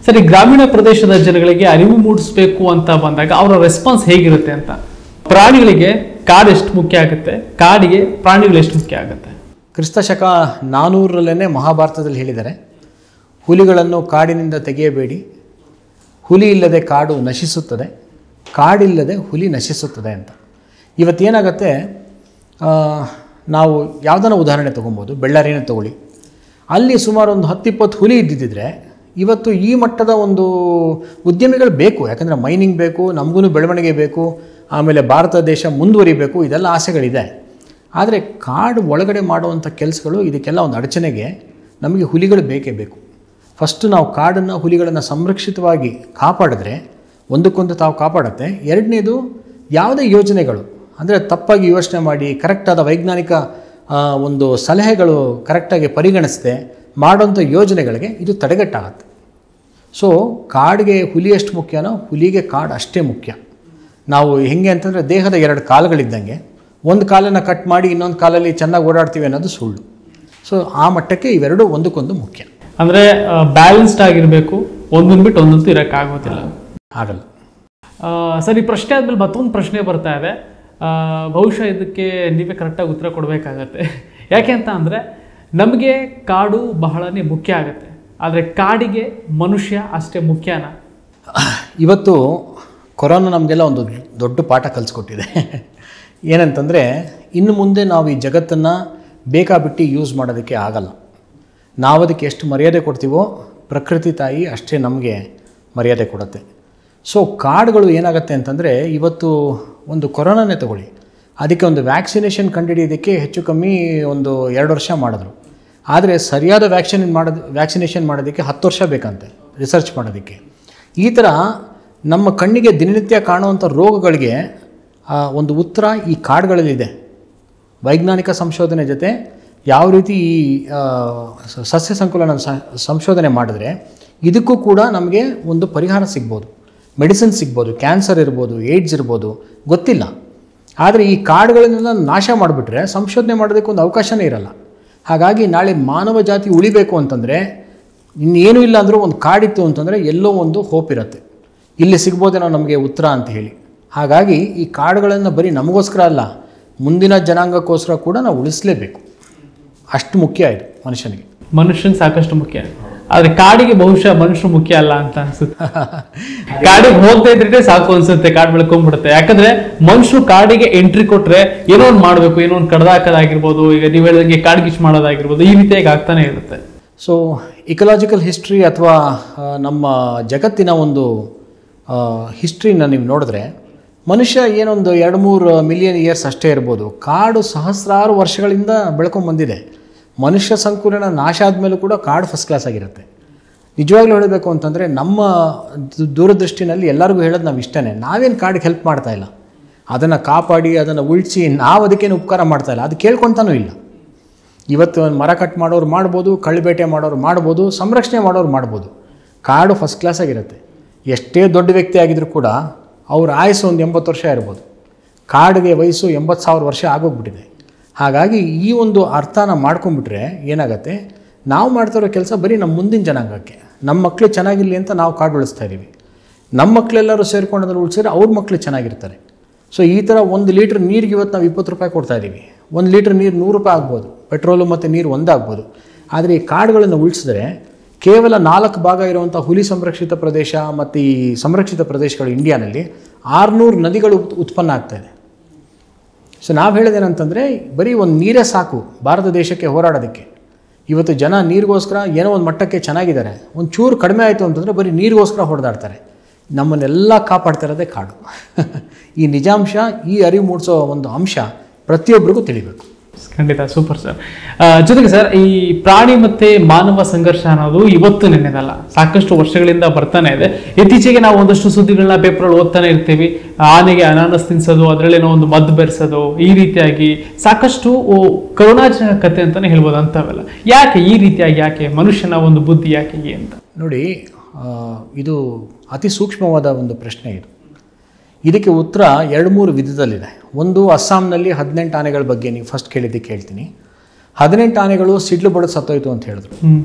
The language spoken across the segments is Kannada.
ಸರಿ ಗ್ರಾಮೀಣ ಪ್ರದೇಶದ ಜನಗಳಿಗೆ ಅರಿವು ಮೂಡಿಸ್ಬೇಕು ಅಂತ ಬಂದಾಗ ಅವರ ರೆಸ್ಪಾನ್ಸ್ ಹೇಗಿರುತ್ತೆ ಅಂತ ಪ್ರಾಣಿಗಳಿಗೆ ಕಾಡು ಎಷ್ಟು ಮುಖ್ಯ ಆಗುತ್ತೆ ಕಾಡಿಗೆ ಪ್ರಾಣಿಗಳು ಎಷ್ಟು ಮುಖ್ಯ ಆಗುತ್ತೆ ಕ್ರಿಸ್ತ ಶಕ ನಾನ್ನೂರರಲ್ಲೇ ಮಹಾಭಾರತದಲ್ಲಿ ಹೇಳಿದ್ದಾರೆ ಹುಲಿಗಳನ್ನು ಕಾಡಿನಿಂದ ತೆಗೆಯಬೇಡಿ ಹುಲಿ ಇಲ್ಲದೆ ಕಾಡು ನಶಿಸುತ್ತದೆ ಕಾಡಿಲ್ಲದೆ ಹುಲಿ ನಶಿಸುತ್ತದೆ ಅಂತ ಇವತ್ತೇನಾಗತ್ತೆ ಆ, ನಾವು ಯಾವುದನ್ನ ಉದಾಹರಣೆ ತೊಗೊಬೋದು ಬೆಳ್ಳಾರಿನೇ ತಗೊಳ್ಳಿ ಅಲ್ಲಿ ಸುಮಾರು ಒಂದು ಹತ್ತಿಪ್ಪತ್ತು ಹುಲಿ ಇದ್ದಿದ್ದರೆ ಇವತ್ತು ಈ ಮಟ್ಟದ ಒಂದು ಉದ್ಯಮಿಗಳು ಬೇಕು ಯಾಕಂದರೆ ಮೈನಿಂಗ್ ಬೇಕು ನಮಗೂ ಬೆಳವಣಿಗೆ ಬೇಕು ಆಮೇಲೆ ಭಾರತ ದೇಶ ಮುಂದುವರಿಬೇಕು ಇದೆಲ್ಲ ಆಸೆಗಳಿದೆ ಆದರೆ ಕಾಡು ಒಳಗಡೆ ಮಾಡುವಂಥ ಕೆಲಸಗಳು ಇದಕ್ಕೆಲ್ಲ ಒಂದು ಅಡಚಣೆಗೆ ನಮಗೆ ಹುಲಿಗಳು ಬೇಕೇ ಬೇಕು ಫಸ್ಟು ನಾವು ಕಾಡನ್ನು ಹುಲಿಗಳನ್ನು ಸಂರಕ್ಷಿತವಾಗಿ ಕಾಪಾಡಿದ್ರೆ ಒಂದಕ್ಕೊಂದು ತಾವು ಕಾಪಾಡುತ್ತೆ ಎರಡನೇದು ಯಾವುದೇ ಯೋಜನೆಗಳು ಅಂದರೆ ತಪ್ಪಾಗಿ ಯೋಚನೆ ಮಾಡಿ ಕರೆಕ್ಟಾದ ವೈಜ್ಞಾನಿಕ ಆ, ಒಂದು ಸಲಹೆಗಳು ಕರೆಕ್ಟಾಗಿ ಪರಿಗಣಿಸದೆ ಮಾಡೋಂಥ ಯೋಜನೆಗಳಿಗೆ ಇದು ತಡೆಗಟ್ಟಾಗತ್ತೆ ಸೊ ಕಾಡಿಗೆ ಹುಲಿ ಎಷ್ಟು ಮುಖ್ಯನೋ ಹುಲಿಗೆ ಕಾಡು ಅಷ್ಟೇ ಮುಖ್ಯ ನಾವು ಹೆಂಗೆ ಅಂತಂದರೆ ದೇಹದ ಎರಡು ಕಾಲುಗಳಿದ್ದಂಗೆ ಒಂದು ಕಾಲನ್ನು ಕಟ್ ಮಾಡಿ ಇನ್ನೊಂದು ಕಾಲಲ್ಲಿ ಚೆನ್ನಾಗಿ ಓಡಾಡ್ತೀವಿ ಅನ್ನೋದು ಸುಳ್ಳು ಸೊ ಆ ಮಟ್ಟಕ್ಕೆ ಇವೆರಡೂ ಒಂದಕ್ಕೊಂದು ಮುಖ್ಯ ಅಂದ್ರೆ ಬ್ಯಾಲೆನ್ಸ್ಡ್ ಆಗಿರಬೇಕು ಒಂದೊಂದು ಬಿಟ್ಟು ಒಂದಂತೂ ಇರೋಕ್ಕಾಗೋದಿಲ್ಲ ಆಗಲ್ಲ ಆ, ಸರಿ ಪ್ರಶ್ನೆ ಆದ್ಮೇಲೆ ಮತ್ತೊಂದು ಪ್ರಶ್ನೆ ಬರ್ತಾ ಇದೆ ಆ, ಬಹುಶಃ ಇದಕ್ಕೆ ನೀವೇ ಕರೆಕ್ಟಾಗಿ ಉತ್ತರ ಕೊಡಬೇಕಾಗತ್ತೆ ಯಾಕೆ ಅಂತ ಅಂದರೆ ನಮಗೆ ಕಾಡು ಬಹಳನೇ ಮುಖ್ಯ ಆಗುತ್ತೆ ಆದರೆ ಕಾಡಿಗೆ ಮನುಷ್ಯ ಅಷ್ಟೇ ಮುಖ್ಯನಾ ಇವತ್ತು ಕೊರೋನಾ ನಮಗೆಲ್ಲ ಒಂದು ದೊಡ್ಡ ಪಾಠ ಕಲಿಸ್ಕೊಟ್ಟಿದೆ ಏನಂತಂದರೆ ಇನ್ನು ಮುಂದೆ ನಾವು ಈ ಜಗತ್ತನ್ನು ಬೇಕಾಬಿಟ್ಟು ಯೂಸ್ ಮಾಡೋದಕ್ಕೆ ಆಗಲ್ಲ ನಾವು ಅದಕ್ಕೆ ಎಷ್ಟು ಮರ್ಯಾದೆ ಕೊಡ್ತೀವೋ ಪ್ರಕೃತಿ ತಾಯಿ ಅಷ್ಟೇ ನಮಗೆ ಮರ್ಯಾದೆ ಕೊಡುತ್ತೆ ಸೊ ಕಾಡುಗಳು ಏನಾಗುತ್ತೆ ಅಂತಂದರೆ ಇವತ್ತು ಒಂದು ಕೊರೋನಾನೇ ತಗೊಳ್ಳಿ ಅದಕ್ಕೆ ಒಂದು ವ್ಯಾಕ್ಸಿನೇಷನ್ ಕಂಡುಹಿಡಿಯೋದಕ್ಕೆ ಹೆಚ್ಚು ಕಮ್ಮಿ ಒಂದು ಎರಡು ವರ್ಷ ಮಾಡಿದ್ರು ಆದರೆ ಸರಿಯಾದ ವ್ಯಾಕ್ಸಿನ್ ಮಾಡೋದು ವ್ಯಾಕ್ಸಿನೇಷನ್ ಮಾಡೋದಕ್ಕೆ ಹತ್ತು ವರ್ಷ ಬೇಕಂತೆ ರಿಸರ್ಚ್ ಮಾಡೋದಕ್ಕೆ ಈ ಥರ ನಮ್ಮ ಕಣ್ಣಿಗೆ ದಿನನಿತ್ಯ ಕಾಣುವಂಥ ರೋಗಗಳಿಗೆ ಆ, ಒಂದು ಉತ್ತರ ಈ ಕಾಡುಗಳಲ್ಲಿದೆ ವೈಜ್ಞಾನಿಕ ಸಂಶೋಧನೆ ಜೊತೆ ಯಾವ ರೀತಿ ಈ ಆ, ಸ- ಸಸ್ಯ ಸಂಕುಲನ ಸ- ಸಂಶೋಧನೆ ಮಾಡಿದ್ರೆ ಇದಕ್ಕೂ ಕೂಡ ನಮಗೆ ಒಂದು ಪರಿಹಾರ ಸಿಗ್ಬೋದು ಮೆಡಿಸಿನ್ ಸಿಗ್ಬೋದು ಕ್ಯಾನ್ಸರ್ ಇರ್ಬೋದು ಏಡ್ಸ್ ಇರ್ಬೋದು ಗೊತ್ತಿಲ್ಲ ಆದರೆ ಈ ಕಾಡುಗಳನ್ನೆಲ್ಲ ನಾಶ ಮಾಡಿಬಿಟ್ರೆ ಸಂಶೋಧನೆ ಮಾಡೋದಕ್ಕೆ ಒಂದು ಅವಕಾಶನೇ ಇರಲ್ಲ ಹಾಗಾಗಿ ನಾಳೆ ಮಾನವ ಜಾತಿ ಉಳಿಬೇಕು ಅಂತಂದರೆ ಇನ್ನೇನು ಇಲ್ಲ ಅಂದರೂ ಒಂದು ಕಾಡಿತ್ತು ಅಂತಂದರೆ ಎಲ್ಲೋ ಒಂದು ಹೋಪ್ ಇರುತ್ತೆ ಇಲ್ಲಿ ಸಿಗ್ಬೋದೇನೋ ನಮಗೆ ಉತ್ತರ ಅಂತ ಹೇಳಿ ಹಾಗಾಗಿ ಈ ಕಾಡುಗಳನ್ನು ಬರೀ ನಮಗೋಸ್ಕರ ಅಲ್ಲ ಮುಂದಿನ ಜನಾಂಗಕ್ಕೋಸ್ಕರ ಕೂಡ ನಾವು ಉಳಿಸಲೇಬೇಕು ಅಷ್ಟು ಮುಖ್ಯ ಇದು ಮನುಷ್ಯನಿಗೆ ಮನುಷ್ಯನ್ ಸಾಕಷ್ಟು ಮುಖ್ಯ ಆದ್ರೆ ಕಾಡಿಗೆ ಬಹುಶಃ ಮನುಷ್ಯರು ಮುಖ್ಯ ಅಲ್ಲ ಅಂತ ಅನ್ಸುತ್ತೆ ಕಾಡಿಗೆ ಹೋಗ್ತಾ ಇದ್ರೆ ಸಾಕು ಅನ್ಸುತ್ತೆ ಕಾಡ್ ಬೆಳ್ಕೊಂಡ್ಬಿಡುತ್ತೆ ಯಾಕಂದ್ರೆ ಮನುಷ್ಯರು ಕಾಡಿಗೆ ಎಂಟ್ರಿ ಕೊಟ್ರೆ ಏನೋ ಒಂದು ಮಾಡ್ಬೇಕು ಏನೋ ಒಂದು ಕಡ್ದಾಕೋದಾಗಿರ್ಬೋದು ಈಗ ನೀವು ಹೇಳಿದಂಗೆ ಕಾಡ್ ಗಿಚ್ ಮಾಡೋದಾಗಿರ್ಬೋದು ಈ ರೀತಿಯಾಗಿ ಆಗ್ತಾನೆ ಇರುತ್ತೆ ಸೊ ಇಕಲಾಜಿಕಲ್ ಹಿಸ್ಟ್ರಿ ಅಥವಾ ನಮ್ಮ ಜಗತ್ತಿನ ಒಂದು ಹಿಸ್ಟ್ರಿನ ನೀವು ನೋಡಿದ್ರೆ ಮನುಷ್ಯ ಏನೊಂದು ಎರಡು ಮೂರು ಮಿಲಿಯನ್ ಇಯರ್ಸ್ ಅಷ್ಟೇ ಇರ್ಬೋದು ಕಾಡು ಸಹಸ್ರಾರು ವರ್ಷಗಳಿಂದ ಬೆಳ್ಕೊಂಡು ಬಂದಿದೆ ಮನುಷ್ಯ ಸಂಕುಲನ ನಾಶ ಆದಮೇಲೂ ಕೂಡ ಕಾಡು ಫಸ್ಟ್ ಕ್ಲಾಸ್ ಆಗಿರುತ್ತೆ ನಿಜವಾಗ್ಲೂ ಹೇಳಬೇಕು ಅಂತಂದರೆ ನಮ್ಮ ದು- ದೂರದೃಷ್ಟಿನಲ್ಲಿ ಎಲ್ಲರಿಗೂ ಹೇಳೋದು ನಾವು ಇಷ್ಟನೇ ನಾವೇನು ಕಾಡಿಗೆ ಹೆಲ್ಪ್ ಮಾಡ್ತಾ ಇಲ್ಲ ಅದನ್ನು ಕಾಪಾಡಿ ಅದನ್ನು ಉಳಿಸಿ ನಾವು ಅದಕ್ಕೇನು ಉಪಕಾರ ಮಾಡ್ತಾ ಇಲ್ಲ ಅದು ಕೇಳ್ಕೊತಾನೂ ಇಲ್ಲ ಇವತ್ತು ಒಂದು ಮರ ಕಟ್ ಮಾಡೋರು ಮಾಡ್ಬೋದು ಕಳ್ಬೇಟೆ ಮಾಡೋರು ಮಾಡ್ಬೋದು ಸಂರಕ್ಷಣೆ ಮಾಡೋರು ಮಾಡ್ಬೋದು ಕಾಡು ಫಸ್ಟ್ ಕ್ಲಾಸ್ ಆಗಿರುತ್ತೆ ಎಷ್ಟೇ ದೊಡ್ಡ ವ್ಯಕ್ತಿ ಆಗಿದ್ರು ಕೂಡ ಅವ್ರ ಆಯಸ್ಸು ಒಂದು ಎಂಬತ್ತು ವರ್ಷ ಇರ್ಬೋದು ಕಾಡಿಗೆ ವಯಸ್ಸು ಎಂಬತ್ತು ಸಾವಿರ ವರ್ಷ ಆಗೋಗ್ಬಿಟ್ಟಿದೆ ಹಾಗಾಗಿ ಈ ಒಂದು ಅರ್ಥನ ಮಾಡ್ಕೊಂಡ್ಬಿಟ್ರೆ ಏನಾಗುತ್ತೆ ನಾವು ಮಾಡ್ತಿರೋ ಕೆಲಸ ಬರೀ ನಮ್ಮ ಮುಂದಿನ ಜನಾಂಗಕ್ಕೆ ನಮ್ಮ ಮಕ್ಕಳು ಚೆನ್ನಾಗಿರಲಿ ಅಂತ ನಾವು ಕಾಡು ಉಳಿಸ್ತಾ ಇದ್ದೀವಿ ನಮ್ಮ ಮಕ್ಕಳೆಲ್ಲರೂ ಸೇರ್ಕೊಂಡು ಅದನ್ನು ಉಳಿಸಿದ್ರೆ ಅವ್ರ ಮಕ್ಕಳು ಚೆನ್ನಾಗಿರ್ತಾರೆ ಸೊ ಈ ಥರ ಒಂದು ಲೀಟ್ರ್ ನೀರಿಗೆ ಇವತ್ತು ನಾವು ಇಪ್ಪತ್ತು ರೂಪಾಯಿ ಕೊಡ್ತಾ ಇದ್ದೀವಿ ಒಂದು ಲೀಟ್ರ್ ನೀರು ನೂರು ರೂಪಾಯಿ ಆಗ್ಬೋದು ಪೆಟ್ರೋಲು ಮತ್ತು ನೀರು ಒಂದಾಗ್ಬೋದು ಆದರೆ ಈ ಕಾಡುಗಳನ್ನು ಉಳಿಸಿದ್ರೆ ಕೇವಲ ನಾಲ್ಕು ಭಾಗ ಇರುವಂಥ ಹುಲಿ ಸಂರಕ್ಷಿತ ಪ್ರದೇಶ ಮತ್ತು ಈ ಸಂರಕ್ಷಿತ ಪ್ರದೇಶಗಳು ಇಂಡಿಯಾನಲ್ಲಿ ಆರುನೂರು ನದಿಗಳು ಉತ್- ಉತ್ಪನ್ನ ಆಗ್ತಾ ಇದೆ ಸೊ ನಾವು ಹೇಳೋದೇನಂತಂದರೆ ಬರೀ ಒಂದು ನೀರೇ ಸಾಕು ಭಾರತ ದೇಶಕ್ಕೆ ಹೋರಾಡೋದಕ್ಕೆ ಇವತ್ತು ಜನ ನೀರಿಗೋಸ್ಕರ ಏನೋ ಒಂದು ಮಟ್ಟಕ್ಕೆ ಚೆನ್ನಾಗಿದ್ದಾರೆ ಒಂದು ಚೂರು ಕಡಿಮೆ ಆಯಿತು ಅಂತಂದರೆ ಬರೀ ನೀರಿಗೋಸ್ಕರ ಹೊಡೆದಾಡ್ತಾರೆ ನಮ್ಮನ್ನೆಲ್ಲ ಕಾಪಾಡ್ತಾ ಇರೋದೇ ಕಾಡು ಈ ನಿಜಾಂಶ ಈ ಅರಿವು ಮೂಡಿಸೋ ಒಂದು ಅಂಶ ಪ್ರತಿಯೊಬ್ಬರಿಗೂ ತಿಳಿಬೇಕು ಖಂಡಿತ ಸೂಪರ್ ಸರ್ ಜೊತೆಗೆ ಸರ್ ಈ ಪ್ರಾಣಿ ಮತ್ತೆ ಮಾನವ ಸಂಘರ್ಷ ಅನ್ನೋದು ಇವತ್ತು ನೆನ್ನೆದಲ್ಲ ಸಾಕಷ್ಟು ವರ್ಷಗಳಿಂದ ಬರ್ತಾನೆ ಇದೆ ಇತ್ತೀಚೆಗೆ ನಾವು ಒಂದಷ್ಟು ಸುದ್ದಿಗಳನ್ನ ಪೇಪರ್ ಓದ್ತಾನೆ ಇರ್ತೀವಿ ಆನೆಗೆ ಅನಾನಸ್ ತಿನ್ಸೋದು ಅದರಲ್ಲೇನೋ ಒಂದು ಮದ್ದು ಬೆರೆಸೋದು ಈ ರೀತಿಯಾಗಿ ಸಾಕಷ್ಟು ಓ, ಕರುಣಾಜನಕ ಕಥೆ ಅಂತಾನೆ ಹೇಳ್ಬೋದು ಅಂತವೆಲ್ಲ ಯಾಕೆ ಈ ರೀತಿಯಾಗಿ ಯಾಕೆ ಮನುಷ್ಯನ ಒಂದು ಬುದ್ಧಿ ಯಾಕೆ ಹೀಗೆ ಅಂತ ನೋಡಿ ಆ, ಇದು ಅತಿ ಸೂಕ್ಷ್ಮವಾದ ಒಂದು ಪ್ರಶ್ನೆ ಇದು ಇದಕ್ಕೆ ಉತ್ತರ ಎರಡು ಮೂರು ವಿಧದಲ್ಲಿದೆ ಒಂದು ಅಸ್ಸಾಂನಲ್ಲಿ ಹದಿನೆಂಟು ಆನೆಗಳ ಬಗ್ಗೆ ನೀವು ಫಸ್ಟ್ ಕೇಳಿದ್ದಕ್ಕೆ ಹೇಳ್ತೀನಿ ಹದಿನೆಂಟು ಆನೆಗಳು ಸಿಡ್ಲು ಬಡದು ಸತ್ತೋಯ್ತು ಅಂತ ಹೇಳಿದ್ರು ಹ್ಮ್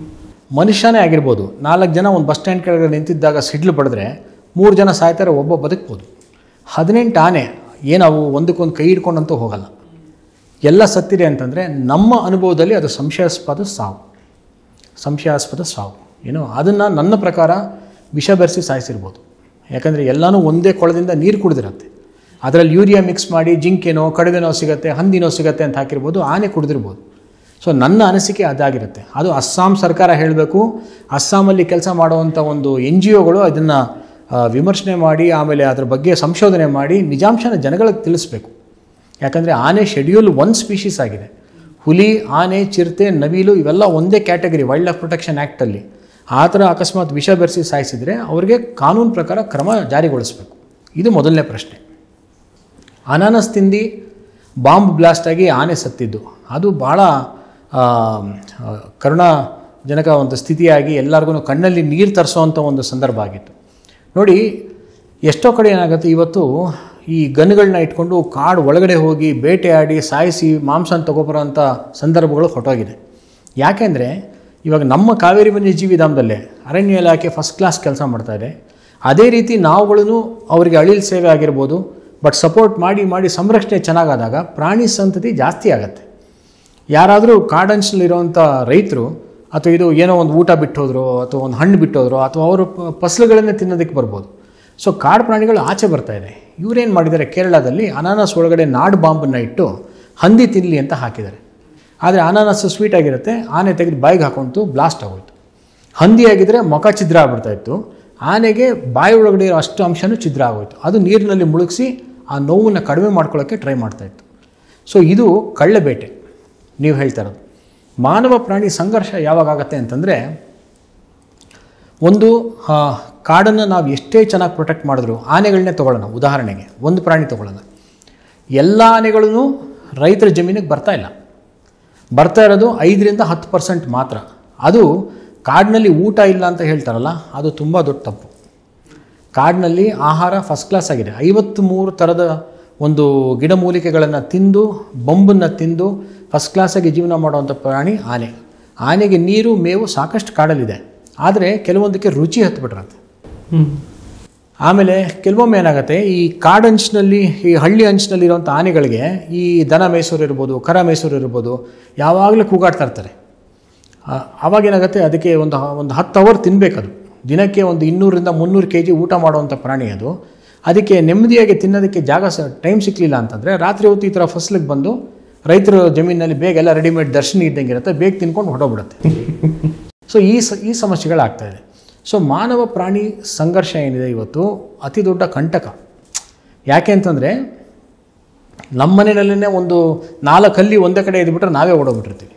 ಮನುಷ್ಯನೇ ಆಗಿರ್ಬೋದು ನಾಲ್ಕು ಜನ ಒಂದು ಬಸ್ ಸ್ಟ್ಯಾಂಡ್ ಕೆಳಗಡೆ ನಿಂತಿದ್ದಾಗ ಸಿಡ್ಲು ಬಡಿದ್ರೆ ಮೂರು ಜನ ಸಾಯ್ತಾರೆ ಒಬ್ಬ ಬದುಕ್ಬೋದು ಹದಿನೆಂಟು ಆನೆ ಏನವು ಒಂದಕ್ಕೊಂದು ಕೈ ಹಿಡ್ಕೊಂಡಂತೂ ಹೋಗಲ್ಲ ಎಲ್ಲ ಸತ್ತಿದೆ ಅಂತಂದರೆ ನಮ್ಮ ಅನುಭವದಲ್ಲಿ ಅದು ಸಂಶಯಾಸ್ಪದ ಸಾವು ಸಂಶಯಾಸ್ಪದ ಸಾವು ಏನು ಅದನ್ನು ನನ್ನ ಪ್ರಕಾರ ವಿಷ ಬೆರೆಸಿ ಸಾಯಿಸಿರ್ಬೋದು ಯಾಕಂದರೆ ಎಲ್ಲನೂ ಒಂದೇ ಕೊಳದಿಂದ ನೀರು ಕುಡಿದಿರತ್ತೆ ಅದರಲ್ಲಿ ಯೂರಿಯಾ ಮಿಕ್ಸ್ ಮಾಡಿ ಜಿಂಕೆನೋ ಕಡುಗೆನೋ ಸಿಗುತ್ತೆ ಹಂದಿನೋ ಸಿಗುತ್ತೆ ಅಂತ ಹಾಕಿರ್ಬೋದು ಆನೆ ಕುಡಿದಿರ್ಬೋದು ಸೊ ನನ್ನ ಅನಿಸಿಕೆ ಅದಾಗಿರುತ್ತೆ ಅದು ಅಸ್ಸಾಂ ಸರ್ಕಾರ ಹೇಳಬೇಕು ಅಸ್ಸಾಮಲ್ಲಿ ಕೆಲಸ ಮಾಡುವಂಥ ಒಂದು ಎನ್ ಜಿ ಒಗಳು ಅದನ್ನು ವಿಮರ್ಶನೆ ಮಾಡಿ ಆಮೇಲೆ ಅದ್ರ ಬಗ್ಗೆ ಸಂಶೋಧನೆ ಮಾಡಿ ನಿಜಾಂಶನ ಜನಗಳಿಗೆ ತಿಳಿಸ್ಬೇಕು ಯಾಕಂದರೆ ಆನೆ ಶೆಡ್ಯೂಲ್ ಒನ್ ಸ್ಪೀಷೀಸ್ ಆಗಿದೆ ಹುಲಿ ಆನೆ ಚಿರತೆ ನವಿಲು ಇವೆಲ್ಲ ಒಂದೇ ಕ್ಯಾಟಗರಿ ವೈಲ್ಡ್ ಲೈಫ್ ಪ್ರೊಟೆಕ್ಷನ್ ಆ್ಯಕ್ಟಲ್ಲಿ ಆ ಥರ ಅಕಸ್ಮಾತ್ ವಿಷ ಬೆರೆಸಿ ಸಾಯಿಸಿದರೆ ಅವರಿಗೆ ಕಾನೂನು ಪ್ರಕಾರ ಕ್ರಮ ಜಾರಿಗೊಳಿಸಬೇಕು ಇದು ಮೊದಲನೇ ಪ್ರಶ್ನೆ ಅನಾನಸ್ ತಿಂದು ಬಾಂಬ್ ಬ್ಲಾಸ್ಟ್ ಆಗಿ ಆನೆ ಸತ್ತಿದ್ದು ಅದು ಭಾಳ ಆ, ಆ, ಕರುಣಾಜನಕ ಒಂದು ಸ್ಥಿತಿಯಾಗಿ ಎಲ್ಲರಿಗೂ ಕಣ್ಣಲ್ಲಿ ನೀರು ತರಿಸೋವಂಥ ಒಂದು ಸಂದರ್ಭ ಆಗಿತ್ತು ನೋಡಿ ಎಷ್ಟೋ ಕಡೆ ಏನಾಗುತ್ತೆ ಇವತ್ತು ಈ ಗನ್ಗಳನ್ನ ಇಟ್ಕೊಂಡು ಕಾಡು ಒಳಗಡೆ ಹೋಗಿ ಬೇಟೆಯಾಡಿ ಸಾಯಿಸಿ ಮಾಂಸನ ತೊಗೊಬರೋಂಥ ಸಂದರ್ಭಗಳು ಹೊಟ್ಟೋಗಿದೆ ಯಾಕೆಂದರೆ ಇವಾಗ ನಮ್ಮ ಕಾವೇರಿ ವನ್ಯಜೀವಿ ಧಾಮದಲ್ಲೇ ಅರಣ್ಯ ಇಲಾಖೆ ಫಸ್ಟ್ ಕ್ಲಾಸ್ ಕೆಲಸ ಮಾಡ್ತಾ ಇದೆ ಅದೇ ರೀತಿ ನಾವುಗಳೂ ಅವರಿಗೆ ಅಳಿಲ್ ಸೇವೆ ಆಗಿರ್ಬೋದು ಬಟ್ ಸಪೋರ್ಟ್ ಮಾಡಿ ಮಾಡಿ ಸಂರಕ್ಷಣೆ ಚೆನ್ನಾಗಾದಾಗ ಪ್ರಾಣಿ ಸಂತತಿ ಜಾಸ್ತಿ ಆಗುತ್ತೆ ಯಾರಾದರೂ ಕಾಡಂಚಿನಲ್ಲಿರುವಂಥ ರೈತರು ಅಥವಾ ಇದು ಏನೋ ಒಂದು ಊಟ ಬಿಟ್ಟೋದ್ರು ಅಥವಾ ಒಂದು ಹಣ್ಣು ಬಿಟ್ಟೋದ್ರು ಅಥವಾ ಅವರು ಪ- ಫಸಲುಗಳನ್ನೇ ತಿನ್ನೋದಕ್ಕೆ ಬರ್ಬೋದು ಸೊ ಕಾಡು ಪ್ರಾಣಿಗಳು ಆಚೆ ಬರ್ತಾ ಇದೆ ಇವರೇನು ಮಾಡಿದ್ದಾರೆ ಕೇರಳದಲ್ಲಿ ಅನಾನಸ್ ಒಳಗಡೆ ನಾಡು ಬಾಂಬನ್ನು ಇಟ್ಟು ಹಂದಿ ತಿನ್ನಲಿ ಅಂತ ಹಾಕಿದ್ದಾರೆ ಆದರೆ ಅನಾನಸ್ ಸ್ವೀಟ್ ಆಗಿರುತ್ತೆ ಆನೆ ತೆಗೆದು ಬಾಯಿಗೆ ಹಾಕೊಂತು ಬ್ಲಾಸ್ಟ್ ಆಗೋಯ್ತು ಹಂದಿ ಆಗಿದ್ರೆ ಮುಖ ಛಿದ್ರ ಆಗ್ಬಿಡ್ತಾ ಇತ್ತು ಆನೆಗೆ ಬಾಯಿ ಒಳಗಡೆ ಇರೋ ಅಷ್ಟು ಅಂಶನೂ ಛಿದ್ರ ಆಗೋಯ್ತು ಅದು ನೀರಿನಲ್ಲಿ ಮುಳುಗಿಸಿ ಆ ನೋವನ್ನು ಕಡಿಮೆ ಮಾಡ್ಕೊಳ್ಳೋಕ್ಕೆ ಟ್ರೈ ಮಾಡ್ತಾ ಇತ್ತು ಸೊ ಇದು ಕಳ್ಳೆಬೇಟೆ ನೀವು ಹೇಳ್ತಾ ಇರೋದು ಮಾನವ ಪ್ರಾಣಿ ಸಂಘರ್ಷ ಯಾವಾಗ ಆಗತ್ತೆ ಅಂತಂದರೆ ಒಂದು ಆ, ಕಾಡನ್ನು ನಾವು ಎಷ್ಟೇ ಚೆನ್ನಾಗಿ ಪ್ರೊಟೆಕ್ಟ್ ಮಾಡಿದ್ರು ಆನೆಗಳನ್ನೇ ತೊಗೊಳ್ಳೋಣ ಉದಾಹರಣೆಗೆ ಒಂದು ಪ್ರಾಣಿ ತೊಗೊಳ್ಳೋಣ ಎಲ್ಲ ಆನೆಗಳೂ ರೈತರ ಜಮೀನಿಗೆ ಬರ್ತಾ ಇಲ್ಲ ಬರ್ತಾ ಇರೋದು ಐದರಿಂದ ಹತ್ತು ಪರ್ಸೆಂಟ್ ಮಾತ್ರ ಅದು ಕಾಡಿನಲ್ಲಿ ಊಟ ಇಲ್ಲ ಅಂತ ಹೇಳ್ತಾರಲ್ಲ ಅದು ತುಂಬ ದೊಡ್ಡ ತಪ್ಪು ಕಾಡಿನಲ್ಲಿ ಆಹಾರ ಫಸ್ಟ್ ಕ್ಲಾಸ್ ಆಗಿದೆ ಐವತ್ತು ಮೂರು ಥರದ ಒಂದು ಗಿಡಮೂಲಿಕೆಗಳನ್ನು ತಿಂದು ಬೊಂಬನ್ನು ತಿಂದು ಫಸ್ಟ್ ಕ್ಲಾಸಾಗಿ ಜೀವನ ಮಾಡುವಂಥ ಪ್ರಾಣಿ ಆನೆ ಆನೆಗೆ ನೀರು ಮೇವು ಸಾಕಷ್ಟು ಕಾಡಲ್ಲಿದೆ ಆದರೆ ಕೆಲವೊಂದಕ್ಕೆ ರುಚಿ ಹತ್ಬಿಟ್ರತ್ತೆ ಹ್ಮ್ ಆಮೇಲೆ ಕೆಲವೊಮ್ಮೆ ಏನಾಗುತ್ತೆ ಈ ಕಾಡಂಚಿನಲ್ಲಿ ಈ ಹಳ್ಳಿ ಅಂಚಿನಲ್ಲಿರುವಂಥ ಆನೆಗಳಿಗೆ ಈ ದನ ಮೇಸೂರು ಇರ್ಬೋದು ಕರ ಮೇಸೂರು ಇರ್ಬೋದು ಯಾವಾಗಲೂ ಕೂಗಾಡ್ತಾ ಇರ್ತಾರೆ ಆ, ಆವಾಗ ಏನಾಗುತ್ತೆ ಅದಕ್ಕೆ ಒಂದು ಹ- ಒಂದು ಹತ್ತು ಅವರ್ ತಿನ್ನಬೇಕದು ದಿನಕ್ಕೆ ಒಂದು ಇನ್ನೂರಿಂದ ಮುನ್ನೂರು ಕೆ ಜಿ ಊಟ ಮಾಡುವಂಥ ಪ್ರಾಣಿ ಅದು ಅದಕ್ಕೆ ನೆಮ್ಮದಿಯಾಗಿ ತಿನ್ನೋದಕ್ಕೆ ಜಾಗ ಸ ಟೈಮ್ ಸಿಕ್ಕಲಿಲ್ಲ ಅಂತಂದರೆ ರಾತ್ರಿ ಹೊತ್ತು ಈ ಥರ ಫಸಲಿಗೆ ಬಂದು ರೈತರ ಜಮೀನಲ್ಲಿ ಬೇಗ ಎಲ್ಲ ರೆಡಿಮೇಡ್ ದರ್ಶನ ಇದ್ದಂಗೆ ಇರುತ್ತೆ ಬೇಗ ತಿನ್ಕೊಂಡು ಹೊರಟೋಗ್ಬಿಡುತ್ತೆ ಸೊ ಈ ಸ ಈ ಸಮಸ್ಯೆಗಳಾಗ್ತಾ ಇದೆ ಸೊ ಮಾನವ ಪ್ರಾಣಿ ಸಂಘರ್ಷ ಏನಿದೆ ಇವತ್ತು ಅತಿ ದೊಡ್ಡ ಕಂಟಕ ಯಾಕೆ ಅಂತಂದರೆ ನಮ್ಮ ಮನೆಯಲ್ಲೇ ಒಂದು ನಾಲ್ಕು ಹಲ್ಲಿ ಒಂದೇ ಕಡೆ ಇದ್ಬಿಟ್ರೆ ನಾವೇ ಓಡೋಗ್ಬಿಟ್ಟಿರ್ತೀವಿ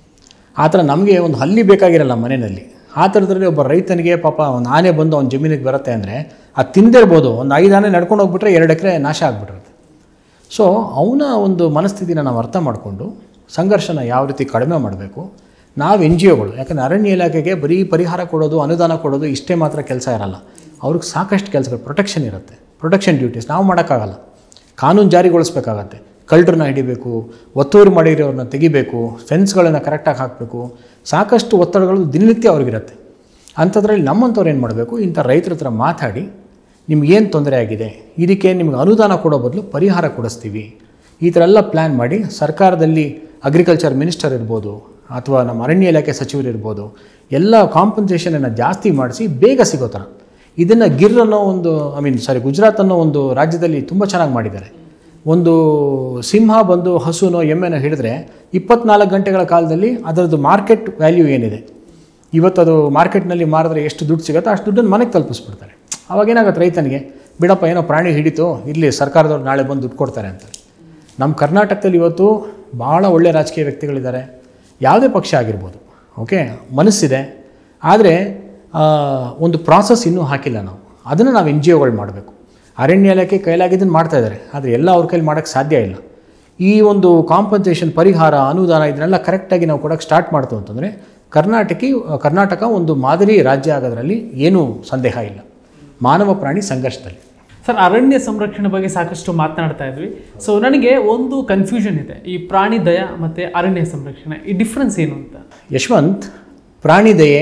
ಆ ಥರ ನಮಗೆ ಒಂದು ಹಲ್ಲಿ ಬೇಕಾಗಿರಲ್ಲ ಮನೆಯಲ್ಲಿ ಆ ಥರದ್ರಲ್ಲಿ ಒಬ್ಬ ರೈತನಿಗೆ ಪಾಪ ಒಂದು ಆನೆ ಬಂದು ಅವ್ನ ಜಮೀನಿಗೆ ಬರುತ್ತೆ ಅಂದರೆ ಅದು ತಿಂದಿರ್ಬೋದು ಒಂದು ಐದು ಆನೆ ನಡ್ಕೊಂಡು ಹೋಗ್ಬಿಟ್ರೆ ಎರಡು ಎಕರೆ ನಾಶ ಆಗಿಬಿಟ್ಟಿರುತ್ತೆ ಸೊ ಅವನ ಒಂದು ಮನಸ್ಥಿತಿನ ನಾವು ಅರ್ಥ ಮಾಡಿಕೊಂಡು ಸಂಘರ್ಷನ ಯಾವ ರೀತಿ ಕಡಿಮೆ ಮಾಡಬೇಕು ನಾವು ಎನ್ ಜಿ ಒಗಳು ಯಾಕಂದರೆ ಅರಣ್ಯ ಇಲಾಖೆಗೆ ಬರೀ ಪರಿಹಾರ ಕೊಡೋದು ಅನುದಾನ ಕೊಡೋದು ಇಷ್ಟೇ ಮಾತ್ರ ಕೆಲಸ ಇರಲ್ಲ ಅವ್ರಿಗೆ ಸಾಕಷ್ಟು ಕೆಲಸಗಳು ಪ್ರೊಟೆಕ್ಷನ್ ಇರುತ್ತೆ ಪ್ರೊಟೆಕ್ಷನ್ ಡ್ಯೂಟೀಸ್ ನಾವು ಮಾಡೋಕ್ಕಾಗಲ್ಲ ಕಾನೂನು ಜಾರಿಗೊಳಿಸ್ಬೇಕಾಗತ್ತೆ ಕಳ್ಳರನ್ನ ಹಿಡಿಬೇಕು ಒತ್ತುವರಿ ಮಾಡಿರೋರನ್ನ ತೆಗಿಬೇಕು ಫೆನ್ಸ್ಗಳನ್ನು ಕರೆಕ್ಟಾಗಿ ಹಾಕಬೇಕು ಸಾಕಷ್ಟು ಒತ್ತಡಗಳು ದಿನನಿತ್ಯ ಅವ್ರಿಗಿರುತ್ತೆ ಅಂಥದ್ರಲ್ಲಿ ನಮ್ಮಂಥವ್ರು ಏನು ಮಾಡಬೇಕು ಇಂಥ ರೈತರ ಹತ್ರ ಮಾತಾಡಿ ನಿಮ್ಗೇನು ತೊಂದರೆ ಆಗಿದೆ ಇದಕ್ಕೆ ನಿಮ್ಗೆ ಅನುದಾನ ಕೊಡೋ ಬದಲು ಪರಿಹಾರ ಕೊಡಿಸ್ತೀವಿ ಈ ಥರ ಎಲ್ಲ ಪ್ಲ್ಯಾನ್ ಮಾಡಿ ಸರ್ಕಾರದಲ್ಲಿ ಅಗ್ರಿಕಲ್ಚರ್ ಮಿನಿಸ್ಟರ್ ಇರ್ಬೋದು ಅಥವಾ ನಮ್ಮ ಅರಣ್ಯ ಇಲಾಖೆ ಸಚಿವರು ಇರ್ಬೋದು ಎಲ್ಲ ಕಾಂಪನ್ಸೇಷನನ್ನು ಜಾಸ್ತಿ ಮಾಡಿಸಿ ಬೇಗ ಸಿಗೋ ಥರ ಇದನ್ನು ಗಿರ್ ಅನ್ನೋ ಒಂದು ಐ ಮೀನ್ ಸಾರಿ ಗುಜರಾತ್ ಅನ್ನೋ ಒಂದು ರಾಜ್ಯದಲ್ಲಿ ತುಂಬ ಚೆನ್ನಾಗಿ ಮಾಡಿದ್ದಾರೆ ಒಂದು ಸಿಂಹ ಬಂದು ಹಸುನೋ ಎಮ್ಮೆನೋ ಹಿಡಿದ್ರೆ ಇಪ್ಪತ್ನಾಲ್ಕು ಗಂಟೆಗಳ ಕಾಲದಲ್ಲಿ ಅದರದ್ದು ಮಾರ್ಕೆಟ್ ವ್ಯಾಲ್ಯೂ ಏನಿದೆ ಇವತ್ತು ಅದು ಮಾರ್ಕೆಟ್ನಲ್ಲಿ ಮಾರಿದ್ರೆ ಎಷ್ಟು ದುಡ್ಡು ಸಿಗುತ್ತೋ ಅಷ್ಟು ದುಡ್ಡನ್ನು ಮನೆಗೆ ತಲುಪಿಸ್ಬಿಡ್ತಾರೆ ಅವಾಗ ಏನಾಗುತ್ತೆ ರೈತನಿಗೆ ಬಿಡಪ್ಪ ಏನೋ ಪ್ರಾಣಿ ಹಿಡಿತು ಇಲ್ಲಿ ಸರ್ಕಾರದವ್ರು ನಾಳೆ ಬಂದು ದುಡ್ಡು ಕೊಡ್ತಾರೆ ಅಂತ ನಮ್ಮ ಕರ್ನಾಟಕದಲ್ಲಿ ಇವತ್ತು ಭಾಳ ಒಳ್ಳೆಯ ರಾಜಕೀಯ ವ್ಯಕ್ತಿಗಳಿದ್ದಾರೆ ಯಾವುದೇ ಪಕ್ಷ ಆಗಿರ್ಬೋದು ಓಕೆ ಮನಸ್ಸಿದೆ ಆದರೆ ಆ, ಒಂದು ಪ್ರಾಸೆಸ್ ಇನ್ನೂ ಹಾಕಿಲ್ಲ ನಾವು ಅದನ್ನು ನಾವು ಎನ್ ಜಿ ಒಗಳು ಮಾಡಬೇಕು ಅರಣ್ಯ ಇಲಾಖೆ ಕೈಲಾಗಿದ್ದನ್ನು ಮಾಡ್ತಾ ಇದ್ದಾರೆ ಆದರೆ ಎಲ್ಲ ಅವ್ರ ಕೈಲಿ ಮಾಡೋಕ್ಕೆ ಸಾಧ್ಯ ಇಲ್ಲ ಈ ಒಂದು ಕಾಂಪನ್ಸೇಷನ್ ಪರಿಹಾರ ಅನುದಾನ ಇದನ್ನೆಲ್ಲ ಕರೆಕ್ಟಾಗಿ ನಾವು ಕೊಡೋಕ್ಕೆ ಸ್ಟಾರ್ಟ್ ಮಾಡ್ತು ಅಂತಂದರೆ ಕರ್ನಾಟಕ ಕರ್ನಾಟಕ ಒಂದು ಮಾದರಿ ರಾಜ್ಯ ಆಗೋದ್ರಲ್ಲಿ ಏನೂ ಸಂದೇಹ ಇಲ್ಲ ಮಾನವ ಪ್ರಾಣಿ ಸಂಘರ್ಷದಲ್ಲಿ ಸರ್ ಅರಣ್ಯ ಸಂರಕ್ಷಣೆ ಬಗ್ಗೆ ಸಾಕಷ್ಟು ಮಾತನಾಡ್ತಾ ಇದ್ವಿ ಸೊ ನನಗೆ ಒಂದು ಕನ್ಫ್ಯೂಷನ್ ಇದೆ ಈ ಪ್ರಾಣಿ ದಯ ಮತ್ತು ಅರಣ್ಯ ಸಂರಕ್ಷಣೆ ಈ ಡಿಫ್ರೆನ್ಸ್ ಏನು ಅಂತ ಯಶವಂತ್ ಪ್ರಾಣಿ ದಯೆ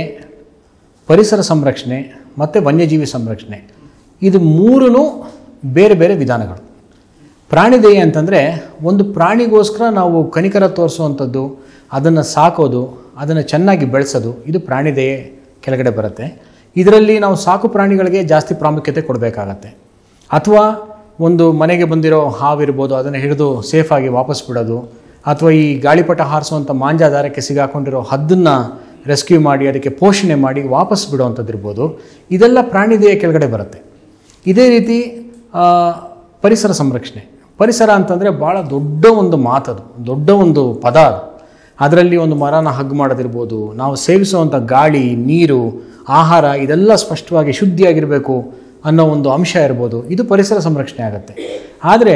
ಪರಿಸರ ಸಂರಕ್ಷಣೆ ಮತ್ತು ವನ್ಯಜೀವಿ ಸಂರಕ್ಷಣೆ ಇದು ಮೂರೂ ಬೇರೆ ಬೇರೆ ವಿಧಾನಗಳು ಪ್ರಾಣಿ ದಯೆ ಅಂತಂದರೆ ಒಂದು ಪ್ರಾಣಿಗೋಸ್ಕರ ನಾವು ಕನಿಕರ ತೋರಿಸುವಂಥದ್ದು ಅದನ್ನು ಸಾಕೋದು ಅದನ್ನು ಚೆನ್ನಾಗಿ ಬೆಳೆಸೋದು ಇದು ಪ್ರಾಣಿ ದಯೆ ಕೆಳಗಡೆ ಬರುತ್ತೆ ಇದರಲ್ಲಿ ನಾವು ಸಾಕು ಪ್ರಾಣಿಗಳಿಗೆ ಜಾಸ್ತಿ ಪ್ರಾಮುಖ್ಯತೆ ಕೊಡಬೇಕಾಗತ್ತೆ ಅಥವಾ ಒಂದು ಮನೆಗೆ ಬಂದಿರೋ ಹಾವಿರ್ಬೋದು ಅದನ್ನು ಹಿಡಿದು ಸೇಫಾಗಿ ವಾಪಸ್ ಬಿಡೋದು ಅಥವಾ ಈ ಗಾಳಿಪಟ ಹಾರಿಸುವಂಥ ಮಾಂಜಾದಾರಕ್ಕೆ ಸಿಗಾಕೊಂಡಿರೋ ಹದ್ದನ್ನು ರೆಸ್ಕ್ಯೂ ಮಾಡಿ ಅದಕ್ಕೆ ಪೋಷಣೆ ಮಾಡಿ ವಾಪಸ್ ಬಿಡುವಂಥದ್ದು ಇರ್ಬೋದು ಇದೆಲ್ಲ ಪ್ರಾಣಿ ದಯೆ ಕೆಳಗಡೆ ಬರುತ್ತೆ ಇದೇ ರೀತಿ ಆ, ಪರಿಸರ ಸಂರಕ್ಷಣೆ ಪರಿಸರ ಅಂತಂದರೆ ಭಾಳ ದೊಡ್ಡ ಒಂದು ಮಾತದು ದೊಡ್ಡ ಒಂದು ಪದ ಅದು ಅದರಲ್ಲಿ ಒಂದು ಮರನ ಹಗ್ ಮಾಡೋದಿರ್ಬೋದು ನಾವು ಸೇವಿಸುವಂಥ ಗಾಳಿ ನೀರು ಆಹಾರ ಇದೆಲ್ಲ ಸ್ಪಷ್ಟವಾಗಿ ಶುದ್ಧಿಯಾಗಿರಬೇಕು ಅನ್ನೋ ಒಂದು ಅಂಶ ಇರ್ಬೋದು ಇದು ಪರಿಸರ ಸಂರಕ್ಷಣೆ ಆಗುತ್ತೆ ಆದರೆ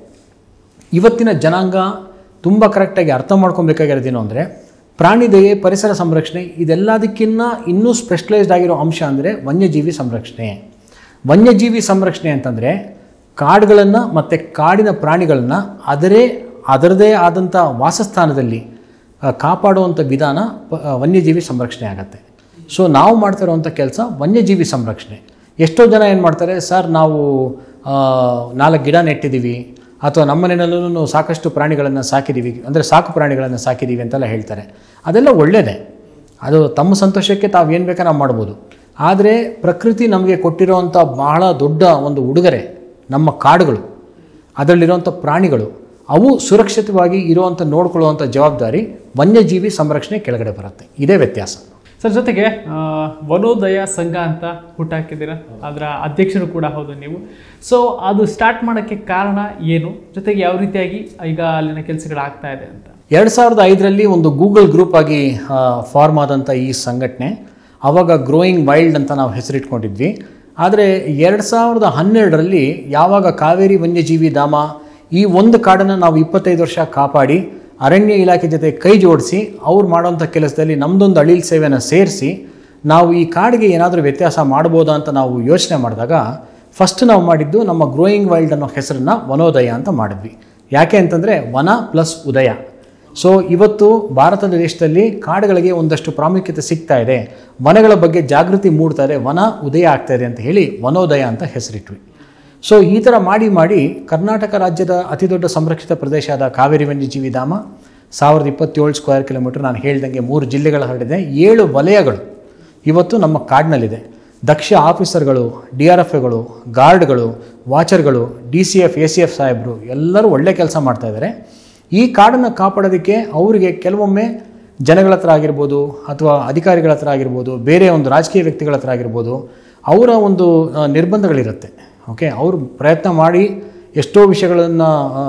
ಇವತ್ತಿನ ಜನಾಂಗ ತುಂಬ ಕರೆಕ್ಟಾಗಿ ಅರ್ಥ ಮಾಡ್ಕೊಬೇಕಾಗಿರೋದೇನು ಅಂದರೆ ಪ್ರಾಣಿ ದಯೆ ಪರಿಸರ ಸಂರಕ್ಷಣೆ ಇದೆಲ್ಲದಕ್ಕಿಂತ ಇನ್ನೂ ಸ್ಪೆಷಲೈಸ್ಡ್ ಆಗಿರೋ ಅಂಶ ಅಂದರೆ ವನ್ಯಜೀವಿ ಸಂರಕ್ಷಣೆ ವನ್ಯಜೀವಿ ಸಂರಕ್ಷಣೆ ಅಂತಂದರೆ ಕಾಡುಗಳನ್ನು ಮತ್ತು ಕಾಡಿನ ಪ್ರಾಣಿಗಳನ್ನು ಅದರೇ ಅದರದೇ ಆದಂಥ ವಾಸಸ್ಥಾನದಲ್ಲಿ ಆ, ಕಾಪಾಡುವಂಥ ವಿಧಾನ ಪ- ಆ, ವನ್ಯಜೀವಿ ಸಂರಕ್ಷಣೆ ಆಗುತ್ತೆ ಸೊ ನಾವು ಮಾಡ್ತಾ ಇರುವಂಥ ಕೆಲಸ ವನ್ಯಜೀವಿ ಸಂರಕ್ಷಣೆ ಎಷ್ಟೋ ಜನ ಏನು ಮಾಡ್ತಾರೆ ಸರ್ ನಾವು ಆ, ನಾಲ್ಕು ಗಿಡ ನೆಟ್ಟಿದ್ದೀವಿ ಅಥವಾ ನಮ್ಮ ಮನೆಯಲ್ಲೂ ಸಾಕಷ್ಟು ಪ್ರಾಣಿಗಳನ್ನು ಸಾಕಿದ್ದೀವಿ ಅಂದರೆ ಸಾಕು ಪ್ರಾಣಿಗಳನ್ನು ಸಾಕಿದ್ದೀವಿ ಅಂತೆಲ್ಲ ಹೇಳ್ತಾರೆ ಅದೆಲ್ಲ ಒಳ್ಳೆಯದೇ ಅದು ತಮ್ಮ ಸಂತೋಷಕ್ಕೆ ತಾವು ಏನು ಬೇಕಾ ನಾವು ಮಾಡ್ಬೋದು ಆದರೆ ಪ್ರಕೃತಿ ನಮಗೆ ಕೊಟ್ಟಿರೋವಂಥ ಬಹಳ ದೊಡ್ಡ ಒಂದು ಉಡುಗೊರೆ ನಮ್ಮ ಕಾಡುಗಳು ಅದರಲ್ಲಿರುವಂಥ ಪ್ರಾಣಿಗಳು ಅವು ಸುರಕ್ಷಿತವಾಗಿ ಇರುವಂಥ ನೋಡ್ಕೊಳ್ಳುವಂಥ ಜವಾಬ್ದಾರಿ ವನ್ಯಜೀವಿ ಸಂರಕ್ಷಣೆ ಕೆಳಗಡೆ ಬರುತ್ತೆ ಇದೇ ವ್ಯತ್ಯಾಸ ಸರ್ ಜೊತೆಗೆ ಆ, ವನೋದಯ ಸಂಘ ಅಂತ ಹುಟ್ಟಾಕಿದ್ದೀರಾ ಅದರ ಅಧ್ಯಕ್ಷರು ಕೂಡ ಹೌದು ನೀವು ಸೊ ಅದು ಸ್ಟಾರ್ಟ್ ಮಾಡೋಕ್ಕೆ ಕಾರಣ ಏನು ಜೊತೆಗೆ ಯಾವ ರೀತಿಯಾಗಿ ಈಗ ಅಲ್ಲಿನ ಕೆಲಸಗಳಾಗ್ತಾ ಇದೆ ಅಂತ ಎರಡು ಸಾವಿರದ ಐದರಲ್ಲಿ ಒಂದು ಗೂಗಲ್ ಗ್ರೂಪ್ ಆಗಿ ಫಾರ್ಮ್ ಆದಂಥ ಈ ಸಂಘಟನೆ ಆವಾಗ ಗ್ರೋಯಿಂಗ್ ವೈಲ್ಡ್ ಅಂತ ನಾವು ಹೆಸರಿಟ್ಕೊಂಡಿದ್ವಿ ಆದರೆ ಎರಡು ಸಾವಿರದ ಹನ್ನೆರಡರಲ್ಲಿ ಯಾವಾಗ ಕಾವೇರಿ ವನ್ಯಜೀವಿ ಧಾಮ ಈ ಒಂದು ಕಾಡನ್ನು ನಾವು ಇಪ್ಪತ್ತೈದು ವರ್ಷ ಕಾಪಾಡಿ ಅರಣ್ಯ ಇಲಾಖೆ ಜೊತೆ ಕೈ ಜೋಡಿಸಿ ಅವ್ರು ಮಾಡೋಂಥ ಕೆಲಸದಲ್ಲಿ ನಮ್ಮದೊಂದು ಅಳಿಲ್ ಸೇವೆಯನ್ನು ಸೇರಿಸಿ ನಾವು ಈ ಕಾಡಿಗೆ ಏನಾದರೂ ವ್ಯತ್ಯಾಸ ಮಾಡ್ಬೋದಾ ಅಂತ ನಾವು ಯೋಚನೆ ಮಾಡಿದಾಗ ಫಸ್ಟ್ ನಾವು ಮಾಡಿದ್ದು ನಮ್ಮ ಗ್ರೋಯಿಂಗ್ ವೈಲ್ಡ್ ಅನ್ನೋ ಹೆಸರನ್ನ ವನೋದಯ ಅಂತ ಮಾಡಿದ್ವಿ ಯಾಕೆ ಅಂತಂದರೆ ವನ ಪ್ಲಸ್ ಉದಯ ಸೊ ಇವತ್ತು ಭಾರತದ ದೇಶದಲ್ಲಿ ಕಾಡುಗಳಿಗೆ ಒಂದಷ್ಟು ಪ್ರಾಮುಖ್ಯತೆ ಸಿಗ್ತಾ ಇದೆ ವನಗಳ ಬಗ್ಗೆ ಜಾಗೃತಿ ಮೂಡ್ತಾ ಇದೆ ವನ ಉದಯ ಆಗ್ತಾ ಇದೆ ಅಂತ ಹೇಳಿ ವನೋದಯ ಅಂತ ಹೆಸರಿಟ್ವಿ ಸೊ ಈ ಥರ ಮಾಡಿ ಮಾಡಿ ಕರ್ನಾಟಕ ರಾಜ್ಯದ ಅತಿ ದೊಡ್ಡ ಸಂರಕ್ಷಿತ ಪ್ರದೇಶ ಆದ ಕಾವೇರಿ ವನ್ಯಜೀವಿ ಧಾಮ ಸಾವಿರದ ಇಪ್ಪತ್ತೇಳು ಸ್ಕ್ವೇರ್ ಕಿಲೋಮೀಟರ್ ನಾನು ಹೇಳ್ದಂಗೆ ಮೂರು ಜಿಲ್ಲೆಗಳ ಹರಡಿದೆ ಏಳು ವಲಯಗಳು ಇವತ್ತು ನಮ್ಮ ಕಾಡಿನಲ್ಲಿದೆ ದಕ್ಷ ಆಫೀಸರ್ಗಳು ಡಿ ಆರ್ ಎಫ್ ಎಗಳು ಗಾರ್ಡ್ಗಳು ವಾಚರ್ಗಳು D C F A C F ಸಾಹೇಬರು ಎಲ್ಲರೂ ಒಳ್ಳೆ ಕೆಲಸ ಮಾಡ್ತಾ ಇದ್ದಾರೆ ಈ ಕಾಡನ್ನು ಕಾಪಾಡೋದಕ್ಕೆ ಅವರಿಗೆ ಕೆಲವೊಮ್ಮೆ ಜನಗಳ ಹತ್ರ ಆಗಿರ್ಬೋದು ಅಥವಾ ಅಧಿಕಾರಿಗಳ ಹತ್ರ ಆಗಿರ್ಬೋದು ಬೇರೆ ಒಂದು ರಾಜಕೀಯ ವ್ಯಕ್ತಿಗಳ ಹತ್ರ ಆಗಿರ್ಬೋದು ಅವರ ಒಂದು ಆ, ನಿರ್ಬಂಧಗಳಿರುತ್ತೆ ಓಕೆ ಅವರು ಪ್ರಯತ್ನ ಮಾಡಿ ಎಷ್ಟೋ ವಿಷಯಗಳನ್ನು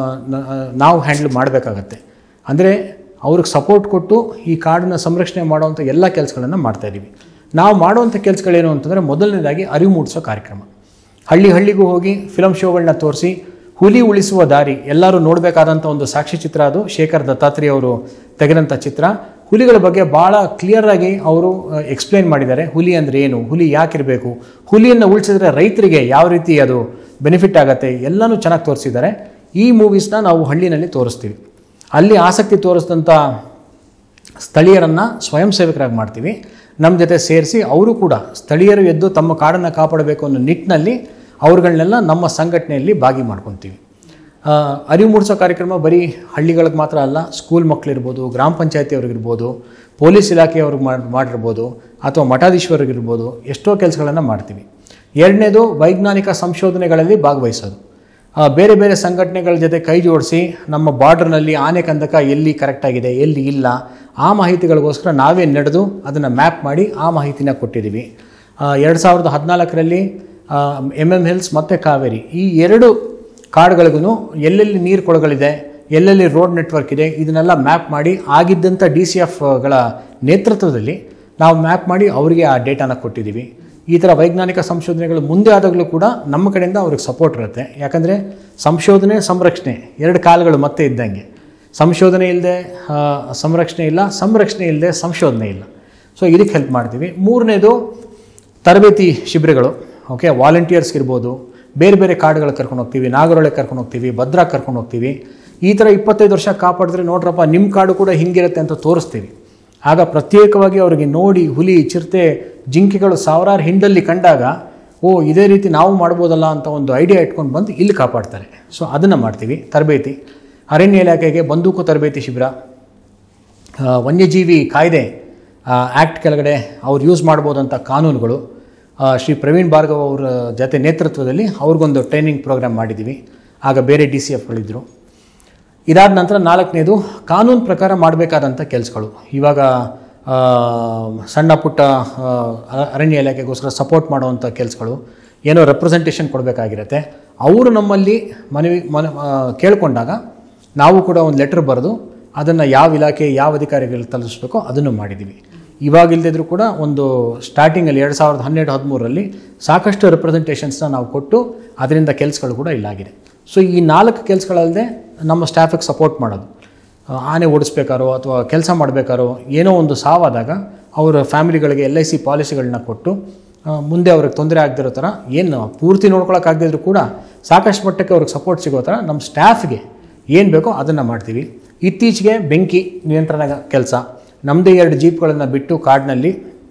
ನಾವು ಹ್ಯಾಂಡಲ್ ಮಾಡಬೇಕಾಗತ್ತೆ ಅಂದರೆ ಅವ್ರಿಗೆ ಸಪೋರ್ಟ್ ಕೊಟ್ಟು ಈ ಕಾಡನ್ನು ಸಂರಕ್ಷಣೆ ಮಾಡುವಂಥ ಎಲ್ಲ ಕೆಲಸಗಳನ್ನು ಮಾಡ್ತಾಯಿದ್ದೀವಿ ನಾವು ಮಾಡುವಂಥ ಕೆಲಸಗಳೇನು ಅಂತಂದರೆ ಮೊದಲನೇದಾಗಿ ಅರಿವು ಮೂಡಿಸೋ ಕಾರ್ಯಕ್ರಮ ಹಳ್ಳಿ ಹಳ್ಳಿಗೂ ಹೋಗಿ ಫಿಲಮ್ ಶೋಗಳನ್ನ ತೋರಿಸಿ ಹುಲಿ ಉಳಿಸುವ ದಾರಿ ಎಲ್ಲರೂ ನೋಡಬೇಕಾದಂಥ ಒಂದು ಸಾಕ್ಷಿ ಚಿತ್ರ ಅದು ಶೇಖರ್ ದತ್ತಾತ್ರೇಯ ಅವರು ತೆಗೆದಂಥ ಚಿತ್ರ ಹುಲಿಗಳ ಬಗ್ಗೆ ಭಾಳ ಕ್ಲಿಯರ್ ಆಗಿ ಅವರು ಎಕ್ಸ್ಪ್ಲೇನ್ ಮಾಡಿದ್ದಾರೆ ಹುಲಿ ಅಂದರೆ ಏನು ಹುಲಿ ಯಾಕಿರಬೇಕು ಹುಲಿಯನ್ನು ಉಳಿಸಿದ್ರೆ ರೈತರಿಗೆ ಯಾವ ರೀತಿ ಅದು ಬೆನಿಫಿಟ್ ಆಗುತ್ತೆ ಎಲ್ಲನೂ ಚೆನ್ನಾಗಿ ತೋರಿಸಿದ್ದಾರೆ ಈ ಮೂವೀಸ್ನ ನಾವು ಹಳ್ಳಿನಲ್ಲಿ ತೋರಿಸ್ತೀವಿ ಅಲ್ಲಿ ಆಸಕ್ತಿ ತೋರಿಸಿದಂಥ ಸ್ಥಳೀಯರನ್ನು ಸ್ವಯಂ ಸೇವಕರಾಗಿ ಮಾಡ್ತೀವಿ ನಮ್ಮ ಜೊತೆ ಸೇರಿಸಿ ಅವರು ಕೂಡ ಸ್ಥಳೀಯರು ಎದ್ದು ತಮ್ಮ ಕಾಡನ್ನು ಕಾಪಾಡಬೇಕು ಅನ್ನೋ ನಿಟ್ಟಿನಲ್ಲಿ ಅವ್ರುಗಳನ್ನೆಲ್ಲ ನಮ್ಮ ಸಂಘಟನೆಯಲ್ಲಿ ಭಾಗಿ ಮಾಡ್ಕೊತೀವಿ ಆ, ಅರಿವು ಮೂಡಿಸೋ ಕಾರ್ಯಕ್ರಮ ಬರೀ ಹಳ್ಳಿಗಳಿಗೆ ಮಾತ್ರ ಅಲ್ಲ ಸ್ಕೂಲ್ ಮಕ್ಕಳಿರ್ಬೋದು ಗ್ರಾಮ ಪಂಚಾಯತಿಯವ್ರಿಗಿರ್ಬೋದು ಪೊಲೀಸ್ ಇಲಾಖೆಯವ್ರಿಗೆ ಮಾಡಿ ಮಾಡಿರ್ಬೋದು ಅಥವಾ ಮಠಾಧೀಶ್ವರಿಗಿರ್ಬೋದು ಎಷ್ಟೋ ಕೆಲಸಗಳನ್ನು ಮಾಡ್ತೀವಿ ಎರಡನೇದು ವೈಜ್ಞಾನಿಕ ಸಂಶೋಧನೆಗಳಲ್ಲಿ ಭಾಗವಹಿಸೋದು ಆ, ಬೇರೆ ಬೇರೆ ಸಂಘಟನೆಗಳ ಜೊತೆ ಕೈ ಜೋಡಿಸಿ ನಮ್ಮ ಬಾರ್ಡರ್ನಲ್ಲಿ ಆನೆ ಕಂದಕ ಎಲ್ಲಿ ಕರೆಕ್ಟಾಗಿದೆ ಎಲ್ಲಿ ಇಲ್ಲ ಆ ಮಾಹಿತಿಗಳಿಗೋಸ್ಕರ ನಾವೇ ನಡೆದು ಅದನ್ನು ಮ್ಯಾಪ್ ಮಾಡಿ ಆ ಮಾಹಿತಿನ ಕೊಟ್ಟಿದ್ದೀವಿ ಎರಡು ಸಾವಿರದ ಹದಿನಾಲ್ಕರಲ್ಲಿ ಎಮ್ ಎಮ್ ಹಿಲ್ಸ್ ಮತ್ತು ಕಾವೇರಿ ಈ ಎರಡು ಕಾಡುಗಳಿಗೂ ಎಲ್ಲೆಲ್ಲಿ ನೀರು ಕೊಳಗಳಿದೆ ಎಲ್ಲೆಲ್ಲಿ ರೋಡ್ ನೆಟ್ವರ್ಕ್ ಇದೆ ಇದನ್ನೆಲ್ಲ ಮ್ಯಾಪ್ ಮಾಡಿ ಆಗಿದ್ದಂಥ ಡಿ ಸಿ ಎಫ್ಗಳ ನೇತೃತ್ವದಲ್ಲಿ ನಾವು ಮ್ಯಾಪ್ ಮಾಡಿ ಅವರಿಗೆ ಆ ಡೇಟಾನ ಕೊಟ್ಟಿದ್ದೀವಿ ಈ ಥರ ವೈಜ್ಞಾನಿಕ ಸಂಶೋಧನೆಗಳು ಮುಂದೆ ಆದಾಗಲೂ ಕೂಡ ನಮ್ಮ ಕಡೆಯಿಂದ ಅವ್ರಿಗೆ ಸಪೋರ್ಟ್ ಇರುತ್ತೆ ಯಾಕಂದರೆ ಸಂಶೋಧನೆ ಸಂರಕ್ಷಣೆ ಎರಡು ಕಾಲಗಳು ಮತ್ತೆ ಇದ್ದಂಗೆ ಸಂಶೋಧನೆ ಇಲ್ಲದೆ ಸಂರಕ್ಷಣೆ ಇಲ್ಲ ಸಂರಕ್ಷಣೆ ಇಲ್ಲದೆ ಸಂಶೋಧನೆ ಇಲ್ಲ ಸೊ ಇದಕ್ಕೆ ಹೆಲ್ಪ್ ಮಾಡ್ತೀವಿ ಮೂರನೇದು ತರಬೇತಿ ಶಿಬಿರಗಳು ಓಕೆ ವಾಲಂಟಿಯರ್ಸ್ ಇರ್ಬೋದು ಬೇರೆ ಬೇರೆ ಕಾಡುಗಳಿಗೆ ಕರ್ಕೊಂಡು ಹೋಗ್ತೀವಿ ನಾಗರೊಳೆ ಕರ್ಕೊಂಡು ಹೋಗ್ತೀವಿ ಭದ್ರಾ ಕರ್ಕೊಂಡು ಹೋಗ್ತೀವಿ ಈ ಥರ ಇಪ್ಪತ್ತೈದು ವರ್ಷ ಕಾಪಾಡಿದ್ರೆ ನೋಡ್ರಪ್ಪ ನಿಮ್ಮ ಕಾಡು ಕೂಡ ಹಿಂಗಿರುತ್ತೆ ಅಂತ ತೋರಿಸ್ತೀವಿ ಆಗ ಪ್ರತ್ಯೇಕವಾಗಿ ಅವರಿಗೆ ನೋಡಿ ಹುಲಿ ಚಿರತೆ ಜಿಂಕೆಗಳು ಸಾವಿರಾರು ಹಿಂಡಲ್ಲಿ ಕಂಡಾಗ ಓ ಇದೇ ರೀತಿ ನಾವು ಮಾಡ್ಬೋದಲ್ಲ ಅಂತ ಒಂದು ಐಡಿಯಾ ಇಟ್ಕೊಂಡು ಬಂದು ಇಲ್ಲಿ ಕಾಪಾಡ್ತಾರೆ ಸೊ ಅದನ್ನು ಮಾಡ್ತೀವಿ ತರಬೇತಿ ಅರಣ್ಯ ಇಲಾಖೆಗೆ ಬಂದೂಕು ತರಬೇತಿ ಶಿಬಿರ ಆ, ವನ್ಯಜೀವಿ ಕಾಯ್ದೆ ಆ್ಯಕ್ಟ್ ಕೆಳಗಡೆ ಅವ್ರು ಯೂಸ್ ಮಾಡ್ಬೋದಂಥ ಕಾನೂನುಗಳು ಆ, ಶ್ರೀ ಪ್ರವೀಣ್ ಭಾರ್ಗವ್ ಅವರ ಜೊತೆ ನೇತೃತ್ವದಲ್ಲಿ ಅವ್ರಿಗೊಂದು ಟ್ರೈನಿಂಗ್ ಪ್ರೋಗ್ರಾಮ್ ಮಾಡಿದ್ದೀವಿ ಆಗ ಬೇರೆ ಡಿ ಸಿ ಎಫ್ಗಳಿದ್ದರು ಇದಾದ ನಂತರ ನಾಲ್ಕನೇದು ಕಾನೂನು ಪ್ರಕಾರ ಮಾಡಬೇಕಾದಂಥ ಕೆಲಸಗಳು ಇವಾಗ ಆ, ಸಣ್ಣ ಪುಟ್ಟ ಆ, ಅ- ಅರಣ್ಯ ಇಲಾಖೆಗೋಸ್ಕರ ಸಪೋರ್ಟ್ ಮಾಡುವಂಥ ಕೆಲಸಗಳು ಏನೋ ರೆಪ್ರೆಸೆಂಟೇಷನ್ ಕೊಡಬೇಕಾಗಿರುತ್ತೆ ಅವರು ನಮ್ಮಲ್ಲಿ ಮನವಿ ಮನ ಆ, ಕೇಳ್ಕೊಂಡಾಗ ನಾವು ಕೂಡ ಒಂದು ಲೆಟರ್ ಬರೆದು ಅದನ್ನು ಯಾವ ಇಲಾಖೆ ಯಾವ ಅಧಿಕಾರಿಗಳು ತಲುಪಿಸ್ಬೇಕೋ ಅದನ್ನು ಮಾಡಿದ್ದೀವಿ ಇವಾಗ ಇಲ್ಲದಿದ್ರೂ ಕೂಡ ಒಂದು ಸ್ಟಾರ್ಟಿಂಗಲ್ಲಿ ಎರಡು ಸಾವಿರದ ಹನ್ನೆರಡು ಹದಿಮೂರರಲ್ಲಿ ಸಾಕಷ್ಟು ರೆಪ್ರೆಸೆಂಟೇಷನ್ಸ್ನ ನಾವು ಕೊಟ್ಟು ಅದರಿಂದ ಕೆಲಸಗಳು ಕೂಡ ಇಲ್ಲಾಗಿದೆ ಸೊ ಈ ನಾಲ್ಕು ಕೆಲಸಗಳಲ್ಲದೆ ನಮ್ಮ ಸ್ಟಾಫಿಗೆ ಸಪೋರ್ಟ್ ಮಾಡೋದು ಆ, ಆನೆ ಓಡಿಸ್ಬೇಕಾರೋ ಅಥವಾ ಕೆಲಸ ಮಾಡಬೇಕಾರೋ ಏನೋ ಒಂದು ಸಾವಾದಾಗ ಅವರ ಫ್ಯಾಮಿಲಿಗಳಿಗೆ ಎಲ್ ಐ ಸಿ ಪಾಲಿಸಿಗಳನ್ನ ಕೊಟ್ಟು ಆ, ಮುಂದೆ ಅವ್ರಿಗೆ ತೊಂದರೆ ಆಗದಿರೋ ಥರ ಏನು ಪೂರ್ತಿ ನೋಡ್ಕೊಳಕ್ಕಾಗದಿದ್ರು ಕೂಡ ಸಾಕಷ್ಟು ಮಟ್ಟಕ್ಕೆ ಅವ್ರಿಗೆ ಸಪೋರ್ಟ್ ಸಿಗೋ ಥರ ನಮ್ಮ ಸ್ಟಾಫ್ಗೆ ಏನು ಬೇಕೋ ಅದನ್ನು ಮಾಡ್ತೀವಿ ಇತ್ತೀಚೆಗೆ ಬೆಂಕಿ ನಿಯಂತ್ರಣ ಕೆಲಸ ನಮ್ಮದೇ ಎರಡು ಜೀಪ್ಗಳನ್ನು ಬಿಟ್ಟು ಕಾಡಿನಲ್ಲಿ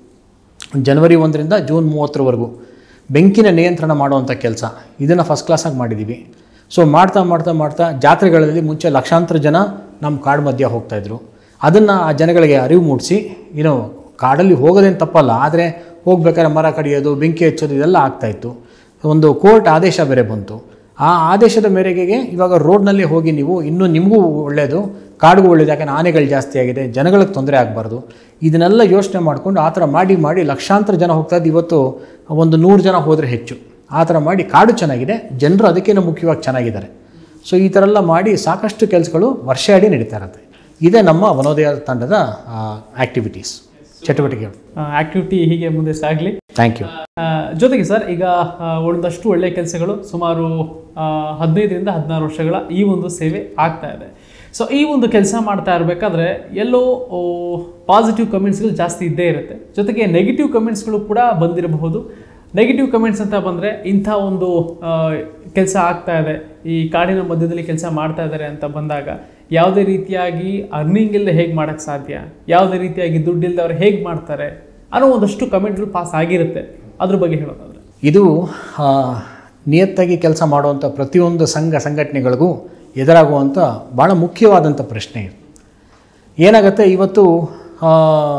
ಜನವರಿ ಒಂದರಿಂದ ಜೂನ್ ಮೂವತ್ತರವರೆಗೂ ಬೆಂಕಿನ ನಿಯಂತ್ರಣ ಮಾಡುವಂಥ ಕೆಲಸ ಇದನ್ನು ಫಸ್ಟ್ ಕ್ಲಾಸಾಗಿ ಮಾಡಿದ್ದೀವಿ ಸೊ ಮಾಡ್ತಾ ಮಾಡ್ತಾ ಮಾಡ್ತಾ ಜಾತ್ರೆಗಳಲ್ಲಿ ಮುಂಚೆ ಲಕ್ಷಾಂತರ ಜನ ನಮ್ಮ ಕಾಡು ಮಧ್ಯ ಹೋಗ್ತಾಯಿದ್ರು ಅದನ್ನು ಆ ಜನಗಳಿಗೆ ಅರಿವು ಮೂಡಿಸಿ ಏನೋ ಕಾಡಲ್ಲಿ ಹೋಗೋದೇನು ತಪ್ಪಲ್ಲ ಆದರೆ ಹೋಗ್ಬೇಕಾದ್ರೆ ಮರ ಕಡಿಯೋದು ಬೆಂಕಿ ಹಚ್ಚೋದು ಇದೆಲ್ಲ ಆಗ್ತಾಯಿತ್ತು ಒಂದು ಕೋರ್ಟ್ ಆದೇಶ ಬೇರೆ ಬಂತು ಆ ಆದೇಶದ ಮೇರೆಗೆ ಇವಾಗ ರೋಡ್ನಲ್ಲಿ ಹೋಗಿ ನೀವು ಇನ್ನೂ ನಿಮಗೂ ಒಳ್ಳೆಯದು ಕಾಡಿಗೂ ಒಳ್ಳೆಯದು ಯಾಕಂದ್ರೆ ಆನೆಗಳು ಜಾಸ್ತಿ ಆಗಿದೆ ಜನಗಳಿಗೆ ತೊಂದರೆ ಆಗಬಾರ್ದು ಇದನ್ನೆಲ್ಲ ಯೋಚನೆ ಮಾಡಿಕೊಂಡು ಆ ಥರ ಮಾಡಿ ಮಾಡಿ ಲಕ್ಷಾಂತರ ಜನ ಹೋಗ್ತಾ ಇದ್ದು ಇವತ್ತು ಒಂದು ನೂರು ಜನ ಹೋದರೆ ಹೆಚ್ಚು ಆ ಥರ ಮಾಡಿ ಕಾಡು ಚೆನ್ನಾಗಿದೆ ಜನರು ಅದಕ್ಕಿಂತ ಮುಖ್ಯವಾಗಿ ಚೆನ್ನಾಗಿದ್ದಾರೆ ಸೊ ಈ ಥರ ಎಲ್ಲ ಮಾಡಿ ಸಾಕಷ್ಟು ಕೆಲಸಗಳು ವರ್ಷ ಅಡಿ ನಡೀತಾ ಇರುತ್ತೆ ಇದೇ ನಮ್ಮ ವನೋದಯ ತಂಡದ ಆ್ಯಕ್ಟಿವಿಟೀಸ್ ಚಟುವಟಿಕೆಗಳು ಆಕ್ಟಿವಿಟಿ ಹೀಗೆ ಮುಂದೆ ಸಾಗಲಿ ಥ್ಯಾಂಕ್ ಯು ಜೊತೆಗೆ ಸರ್ ಈಗ ಆ, ಒಂದಷ್ಟು ಒಳ್ಳೆಯ ಕೆಲಸಗಳು ಸುಮಾರು ಆ, ಹದಿನೈದರಿಂದ ಹದಿನಾರು ವರ್ಷಗಳ ಈ ಒಂದು ಸೇವೆ ಆಗ್ತಾ ಇದೆ ಸೊ ಈ ಒಂದು ಕೆಲಸ ಮಾಡ್ತಾ ಇರಬೇಕಾದ್ರೆ ಎಲ್ಲೋ ಪಾಸಿಟಿವ್ ಕಮೆಂಟ್ಸ್ಗಳು ಜಾಸ್ತಿ ಇದ್ದೇ ಇರುತ್ತೆ ಜೊತೆಗೆ ನೆಗೆಟಿವ್ ಕಮೆಂಟ್ಸ್ಗಳು ಕೂಡ ಬಂದಿರಬಹುದು ನೆಗೆಟಿವ್ ಕಮೆಂಟ್ಸ್ ಅಂತ ಬಂದರೆ ಇಂಥ ಒಂದು ಕೆಲಸ ಆಗ್ತಾ ಇದೆ ಈ ಕಾಡಿನ ಮಧ್ಯದಲ್ಲಿ ಕೆಲಸ ಮಾಡ್ತಾ ಇದ್ದಾರೆ ಅಂತ ಬಂದಾಗ ಯಾವುದೇ ರೀತಿಯಾಗಿ ಅರ್ನಿಂಗ್ ಇಲ್ಲದೆ ಹೇಗೆ ಮಾಡೋಕ್ಕೆ ಸಾಧ್ಯ ಯಾವುದೇ ರೀತಿಯಾಗಿ ದುಡ್ಡು ಇಲ್ಲದೆ ಅವ್ರು ಹೇಗೆ ಮಾಡ್ತಾರೆ ಅನ್ನೋ ಒಂದಷ್ಟು ಕಮೆಂಟ್ಗಳು ಪಾಸ್ ಆಗಿರುತ್ತೆ ಅದ್ರ ಬಗ್ಗೆ ಹೇಳೋದಾದ್ರೆ ಇದು ಆ, ನಿಯತ್ತಾಗಿ ಕೆಲಸ ಮಾಡುವಂಥ ಪ್ರತಿಯೊಂದು ಸಂಘ ಸಂಘಟನೆಗಳಿಗೂ ಎದುರಾಗುವಂಥ ಭಾಳ ಮುಖ್ಯವಾದಂಥ ಪ್ರಶ್ನೆ ಇದು ಏನಾಗುತ್ತೆ ಇವತ್ತು ಆ,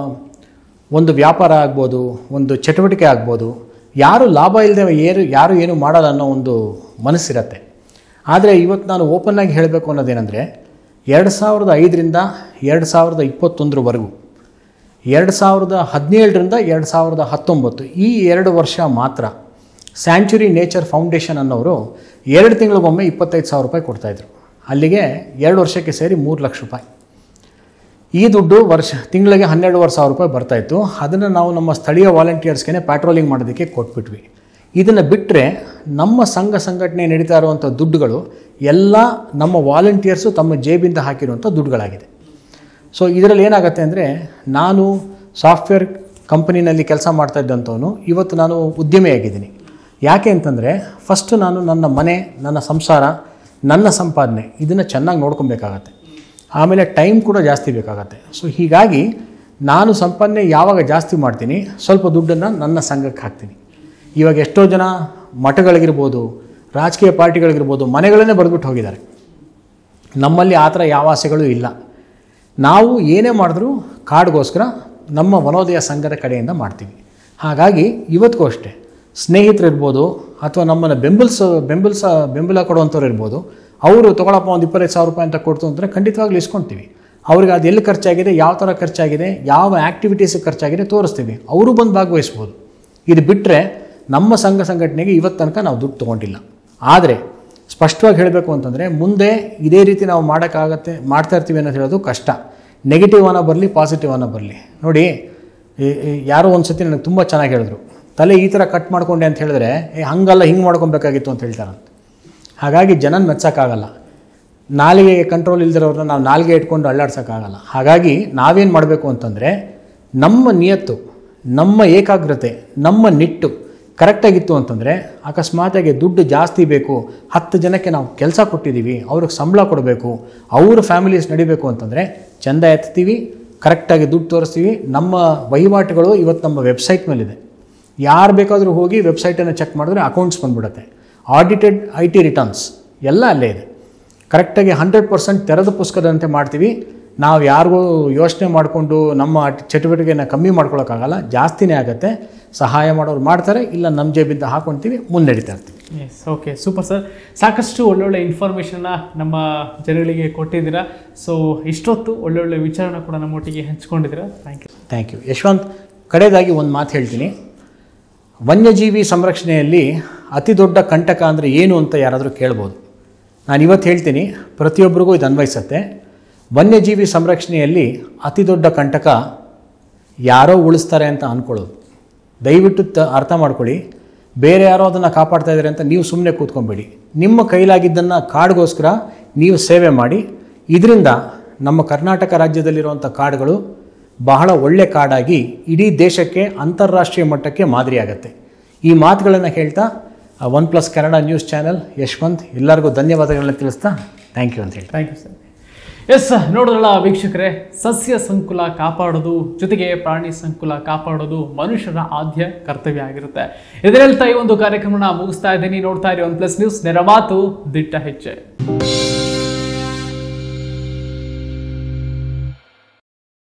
ಒಂದು ವ್ಯಾಪಾರ ಆಗ್ಬೋದು ಒಂದು ಚಟುವಟಿಕೆ ಆಗ್ಬೋದು ಯಾರು ಲಾಭ ಇಲ್ಲದೆ ಏರು ಯಾರು ಏನು ಮಾಡಲ್ಲ ಅನ್ನೋ ಒಂದು ಮನಸ್ಸಿರತ್ತೆ ಆದರೆ ಇವತ್ತು ನಾನು ಓಪನ್ನಾಗಿ ಹೇಳಬೇಕು ಅನ್ನೋದೇನೆಂದರೆ ಎರಡು ಸಾವಿರದ ಐದರಿಂದ ಎರಡು ಸಾವಿರದ ಇಪ್ಪತ್ತೊಂದರವರೆಗೂ ಎರಡು ಸಾವಿರದ ಹದಿನೇಳರಿಂದ ಎರಡು ಸಾವಿರದ ಹತ್ತೊಂಬತ್ತು ಈ ಎರಡು ವರ್ಷ ಮಾತ್ರ ಸ್ಯಾಂಚುರಿ ನೇಚರ್ ಫೌಂಡೇಶನ್ ಅನ್ನೋರು ಎರಡು ತಿಂಗಳಿಗೊಮ್ಮೆ ಇಪ್ಪತ್ತೈದು ಸಾವಿರ ರೂಪಾಯಿ ಕೊಡ್ತಾಯಿದ್ರು ಅಲ್ಲಿಗೆ ಎರಡು ವರ್ಷಕ್ಕೆ ಸೇರಿ ಮೂರು ಲಕ್ಷ ರೂಪಾಯಿ ಈ ದುಡ್ಡು ವರ್ಷ ತಿಂಗಳಿಗೆ ಹನ್ನೆರಡುವರೆ ಸಾವಿರ ರೂಪಾಯಿ ಬರ್ತಾಯಿತ್ತು ಅದನ್ನು ನಾವು ನಮ್ಮ ಸ್ಥಳೀಯ ವಾಲಂಟಿಯರ್ಸ್ಗೆ ಪ್ಯಾಟ್ರೋಲಿಂಗ್ ಮಾಡೋದಕ್ಕೆ ಕೊಟ್ಬಿಟ್ವಿ ಇದನ್ನು ಬಿಟ್ಟರೆ ನಮ್ಮ ಸಂಘ ಸಂಘಟನೆ ನಡೀತಾ ಇರುವಂಥ ದುಡ್ಡುಗಳು ಎಲ್ಲ ನಮ್ಮ ವಾಲಂಟಿಯರ್ಸು ತಮ್ಮ ಜೇಬಿಂದ ಹಾಕಿರುವಂಥ ದುಡ್ಡುಗಳಾಗಿದೆ ಸೊ ಇದರಲ್ಲಿ ಏನಾಗುತ್ತೆ ಅಂದರೆ ನಾನು ಸಾಫ್ಟ್ವೇರ್ ಕಂಪನಿನಲ್ಲಿ ಕೆಲಸ ಮಾಡ್ತಾ ಇದ್ದಂಥವನು ಇವತ್ತು ನಾನು ಉದ್ಯಮಿಯಾಗಿದ್ದೀನಿ ಯಾಕೆ ಅಂತಂದರೆ ಫಸ್ಟು ನಾನು ನನ್ನ ಮನೆ ನನ್ನ ಸಂಸಾರ ನನ್ನ ಸಂಪಾದನೆ ಇದನ್ನು ಚೆನ್ನಾಗಿ ನೋಡ್ಕೊಬೇಕಾಗತ್ತೆ ಆಮೇಲೆ ಟೈಮ್ ಕೂಡ ಜಾಸ್ತಿ ಬೇಕಾಗತ್ತೆ ಸೊ ಹೀಗಾಗಿ ನಾನು ಸಂಪಾದನೆ ಯಾವಾಗ ಜಾಸ್ತಿ ಮಾಡ್ತೀನಿ ಸ್ವಲ್ಪ ದುಡ್ಡನ್ನು ನನ್ನ ಸಂಘಕ್ಕೆ ಹಾಕ್ತೀನಿ ಇವಾಗ ಎಷ್ಟೋ ಜನ ಮಠಗಳಿಗಿರ್ಬೋದು ರಾಜಕೀಯ ಪಾರ್ಟಿಗಳಿಗಿರ್ಬೋದು ಮನೆಗಳನ್ನೇ ಬರೆದ್ಬಿಟ್ಟು ಹೋಗಿದ್ದಾರೆ ನಮ್ಮಲ್ಲಿ ಆ ಥರ ಯಾವ ಆಸೆಗಳು ಇಲ್ಲ ನಾವು ಏನೇ ಮಾಡಿದ್ರೂ ಕಾಡ್ಗೋಸ್ಕರ ನಮ್ಮ ವನೋದಯ ಸಂಘದ ಕಡೆಯಿಂದ ಮಾಡ್ತೀವಿ ಹಾಗಾಗಿ ಇವತ್ತಿಗೂ ಅಷ್ಟೇ ಸ್ನೇಹಿತರು ಇರ್ಬೋದು ಅಥವಾ ನಮ್ಮನ್ನು ಬೆಂಬಲಿಸ ಬೆಂಬಲಿಸ ಬೆಂಬಲ ಕೊಡುವಂಥವ್ರು ಇರ್ಬೋದು ಅವರು ತೊಗೊಳಪ್ಪ ಒಂದು ಇಪ್ಪತ್ತೈದು ಸಾವಿರ ರೂಪಾಯಿ ಅಂತ ಕೊಡ್ತು ಅಂದರೆ ಖಂಡಿತವಾಗ್ಲೂ ಇಸ್ಕೊಳ್ತೀವಿ ಅವ್ರಿಗೆ ಅದು ಎಲ್ಲಿ ಖರ್ಚಾಗಿದೆ ಯಾವ ಥರ ಖರ್ಚಾಗಿದೆ ಯಾವ ಆ್ಯಕ್ಟಿವಿಟೀಸಿಗೆ ಖರ್ಚಾಗಿದೆ ತೋರಿಸ್ತೀವಿ ಅವರು ಬಂದು ಭಾಗವಹಿಸ್ಬೋದು ಇದು ಬಿಟ್ಟರೆ ನಮ್ಮ ಸಂಘ ಸಂಘಟನೆಗೆ ಇವತ್ತು ತನಕ ನಾವು ದುಡ್ಡು ತೊಗೊಂಡಿಲ್ಲ ಆದರೆ ಸ್ಪಷ್ಟವಾಗಿ ಹೇಳಬೇಕು ಅಂತಂದರೆ ಮುಂದೆ ಇದೇ ರೀತಿ ನಾವು ಮಾಡೋಕ್ಕಾಗತ್ತೆ ಮಾಡ್ತಾ ಇರ್ತೀವಿ ಅನ್ನೋದು ಹೇಳೋದು ಕಷ್ಟ ನೆಗೆಟಿವ್ ಅನ್ನೋ ಬರಲಿ ಪಾಸಿಟಿವ್ ಅನ್ನೋ ಬರಲಿ ನೋಡಿ ಈ- ಈ ಯಾರೋ ಒಂದು ಸತಿ ನನಗೆ ತುಂಬ ಚೆನ್ನಾಗಿ ಹೇಳಿದ್ರು ತಲೆ ಈ ಥರ ಕಟ್ ಮಾಡ್ಕೊಂಡೆ ಅಂತ ಹೇಳಿದ್ರೆ ಏ ಹಂಗಲ್ಲ ಹಿಂಗೆ ಮಾಡ್ಕೊಬೇಕಾಗಿತ್ತು ಅಂತ ಹೇಳ್ತಾರಂತೆ ಹಾಗಾಗಿ ಜನನ ಮೆಚ್ಚೋಕ್ಕಾಗಲ್ಲ ನಾಲಿಗೆ ಕಂಟ್ರೋಲ್ ಇಲ್ದಿರೋರನ್ನ ನಾವು ನಾಲಿಗೆ ಇಟ್ಕೊಂಡು ಅಳ್ಳಾಡ್ಸೋಕ್ಕಾಗಲ್ಲ ಹಾಗಾಗಿ ನಾವೇನು ಮಾಡಬೇಕು ಅಂತಂದರೆ ನಮ್ಮ ನಿಯತ್ತು ನಮ್ಮ ಏಕಾಗ್ರತೆ ನಮ್ಮ ನಿಟ್ಟು ಕರೆಕ್ಟಾಗಿತ್ತು ಅಂತಂದರೆ ಅಕಸ್ಮಾತಾಗಿ ದುಡ್ಡು ಜಾಸ್ತಿ ಬೇಕು ಹತ್ತು ಜನಕ್ಕೆ ನಾವು ಕೆಲಸ ಕೊಟ್ಟಿದ್ದೀವಿ ಅವ್ರಿಗೆ ಸಂಬಳ ಕೊಡಬೇಕು ಅವ್ರ ಫ್ಯಾಮಿಲೀಸ್ ನಡಿಬೇಕು ಅಂತಂದರೆ ಚಂದ ಎತ್ತೀವಿ ಕರೆಕ್ಟಾಗಿ ದುಡ್ಡು ತೋರಿಸ್ತೀವಿ ನಮ್ಮ ವಹಿವಾಟುಗಳು ಇವತ್ತು ನಮ್ಮ ವೆಬ್ಸೈಟ್ ಮೇಲಿದೆ ಯಾರು ಬೇಕಾದರೂ ಹೋಗಿ ವೆಬ್ಸೈಟನ್ನು ಚೆಕ್ ಮಾಡಿದ್ರೆ ಅಕೌಂಟ್ಸ್ ಬಂದ್ಬಿಡುತ್ತೆ ಆಡಿಟೆಡ್ ಐ ಟಿ ರಿಟರ್ನ್ಸ್ ಎಲ್ಲ ಅಲ್ಲೇ ಇದೆ ಕರೆಕ್ಟಾಗಿ ಹಂಡ್ರೆಡ್ ಪರ್ಸೆಂಟ್ ತೆರೆದ ಪುಸ್ತಕದಂತೆ ಮಾಡ್ತೀವಿ ನಾವು ಯಾರಿಗೂ ಯೋಚನೆ ಮಾಡಿಕೊಂಡು ನಮ್ಮ ಚಟುವಟಿಕೆಯನ್ನು ಕಮ್ಮಿ ಮಾಡ್ಕೊಳಕ್ಕಾಗಲ್ಲ ಜಾಸ್ತಿನೇ ಆಗುತ್ತೆ ಸಹಾಯ ಮಾಡೋರು ಮಾಡ್ತಾರೆ ಇಲ್ಲ ನಮ್ಮ ಜೇಬಿಂದ ಹಾಕೊಳ್ತೀವಿ ಮುನ್ನಡೀತಾ ಇರ್ತೀವಿ ಎಸ್ ಓಕೆ ಸೂಪರ್ ಸರ್ ಸಾಕಷ್ಟು ಒಳ್ಳೊಳ್ಳೆ ಇನ್ಫಾರ್ಮೇಷನ್ನ ನಮ್ಮ ಜನಗಳಿಗೆ ಕೊಟ್ಟಿದ್ದೀರಾ ಸೊ ಇಷ್ಟೊತ್ತು ಒಳ್ಳೊಳ್ಳೆ ವಿಚಾರನ ಕೂಡ ನಮ್ಮೊಟ್ಟಿಗೆ ಹಂಚ್ಕೊಂಡಿದ್ದೀರಾ thank you thank you Yashwant ಕಡೆಯದಾಗಿ ಒಂದು ಮಾತು ಹೇಳ್ತೀನಿ ವನ್ಯಜೀವಿ ಸಂರಕ್ಷಣೆಯಲ್ಲಿ ಅತಿ ದೊಡ್ಡ ಕಂಟಕ ಅಂದರೆ ಏನು ಅಂತ ಯಾರಾದರೂ ಕೇಳ್ಬೋದು ನಾನು ಇವತ್ತು ಹೇಳ್ತೀನಿ ಪ್ರತಿಯೊಬ್ಬರಿಗೂ ಇದು ಅನ್ವಯಿಸುತ್ತೆ ವನ್ಯಜೀವಿ ಸಂರಕ್ಷಣೆಯಲ್ಲಿ ಅತಿ ದೊಡ್ಡ ಕಂಟಕ ಯಾರೋ ಉಳಿಸ್ತಾರೆ ಅಂತ ಅಂದ್ಕೊಳ್ಳೋದು ದಯವಿಟ್ಟು ತ ಅರ್ಥ ಮಾಡ್ಕೊಳ್ಳಿ ಬೇರೆ ಯಾರೋ ಅದನ್ನು ಕಾಪಾಡ್ತಾ ಇದ್ದಾರೆ ಅಂತ ನೀವು ಸುಮ್ಮನೆ ಕೂತ್ಕೊಂಬೇಡಿ ನಿಮ್ಮ ಕೈಲಾಗಿದ್ದನ್ನು ಕಾಡಿಗೋಸ್ಕರ ನೀವು ಸೇವೆ ಮಾಡಿ ಇದರಿಂದ ನಮ್ಮ ಕರ್ನಾಟಕ ರಾಜ್ಯದಲ್ಲಿರುವಂಥ ಕಾಡುಗಳು ಬಹಳ ಒಳ್ಳೆ ಕಾಡಾಗಿ ಇಡೀ ದೇಶಕ್ಕೆ ಅಂತಾರಾಷ್ಟ್ರೀಯ ಮಟ್ಟಕ್ಕೆ ಮಾದರಿಯಾಗತ್ತೆ ಈ ಮಾತುಗಳನ್ನು ಹೇಳ್ತಾ one plus Kannada news channel Yashwant ಎಲ್ಲರಿಗೂ ಧನ್ಯವಾದಗಳನ್ನ ತಿಳಿಸ್ತಾ ಥ್ಯಾಂಕ್ ಯು ಅಂತ ಹೇಳಿ ಥ್ಯಾಂಕ್ ಯು ಸರ್ ಎಸ್ ನೋಡಿದ್ರಲ್ಲ ವೀಕ್ಷಕರೇ ಸಸ್ಯ ಸಂಕುಲ ಕಾಪಾಡೋದು ಜೊತೆಗೆ ಪ್ರಾಣಿ ಸಂಕುಲ ಕಾಪಾಡೋದು ಮನುಷ್ಯರ ಆದ್ಯ ಕರ್ತವ್ಯ ಆಗಿರುತ್ತೆ ಇದರ ಹೇಳ್ತಾ ಈ ಒಂದು ಕಾರ್ಯಕ್ರಮನ ಮುಗಿಸ್ತಾ ಇದ್ದೀನಿ ನೋಡ್ತಾ ಇರಿ ಒನ್ ಪ್ಲಸ್ ನ್ಯೂಸ್ ನೆರಮಾತು ದಿಟ್ಟ ಹೆಜ್ಜೆ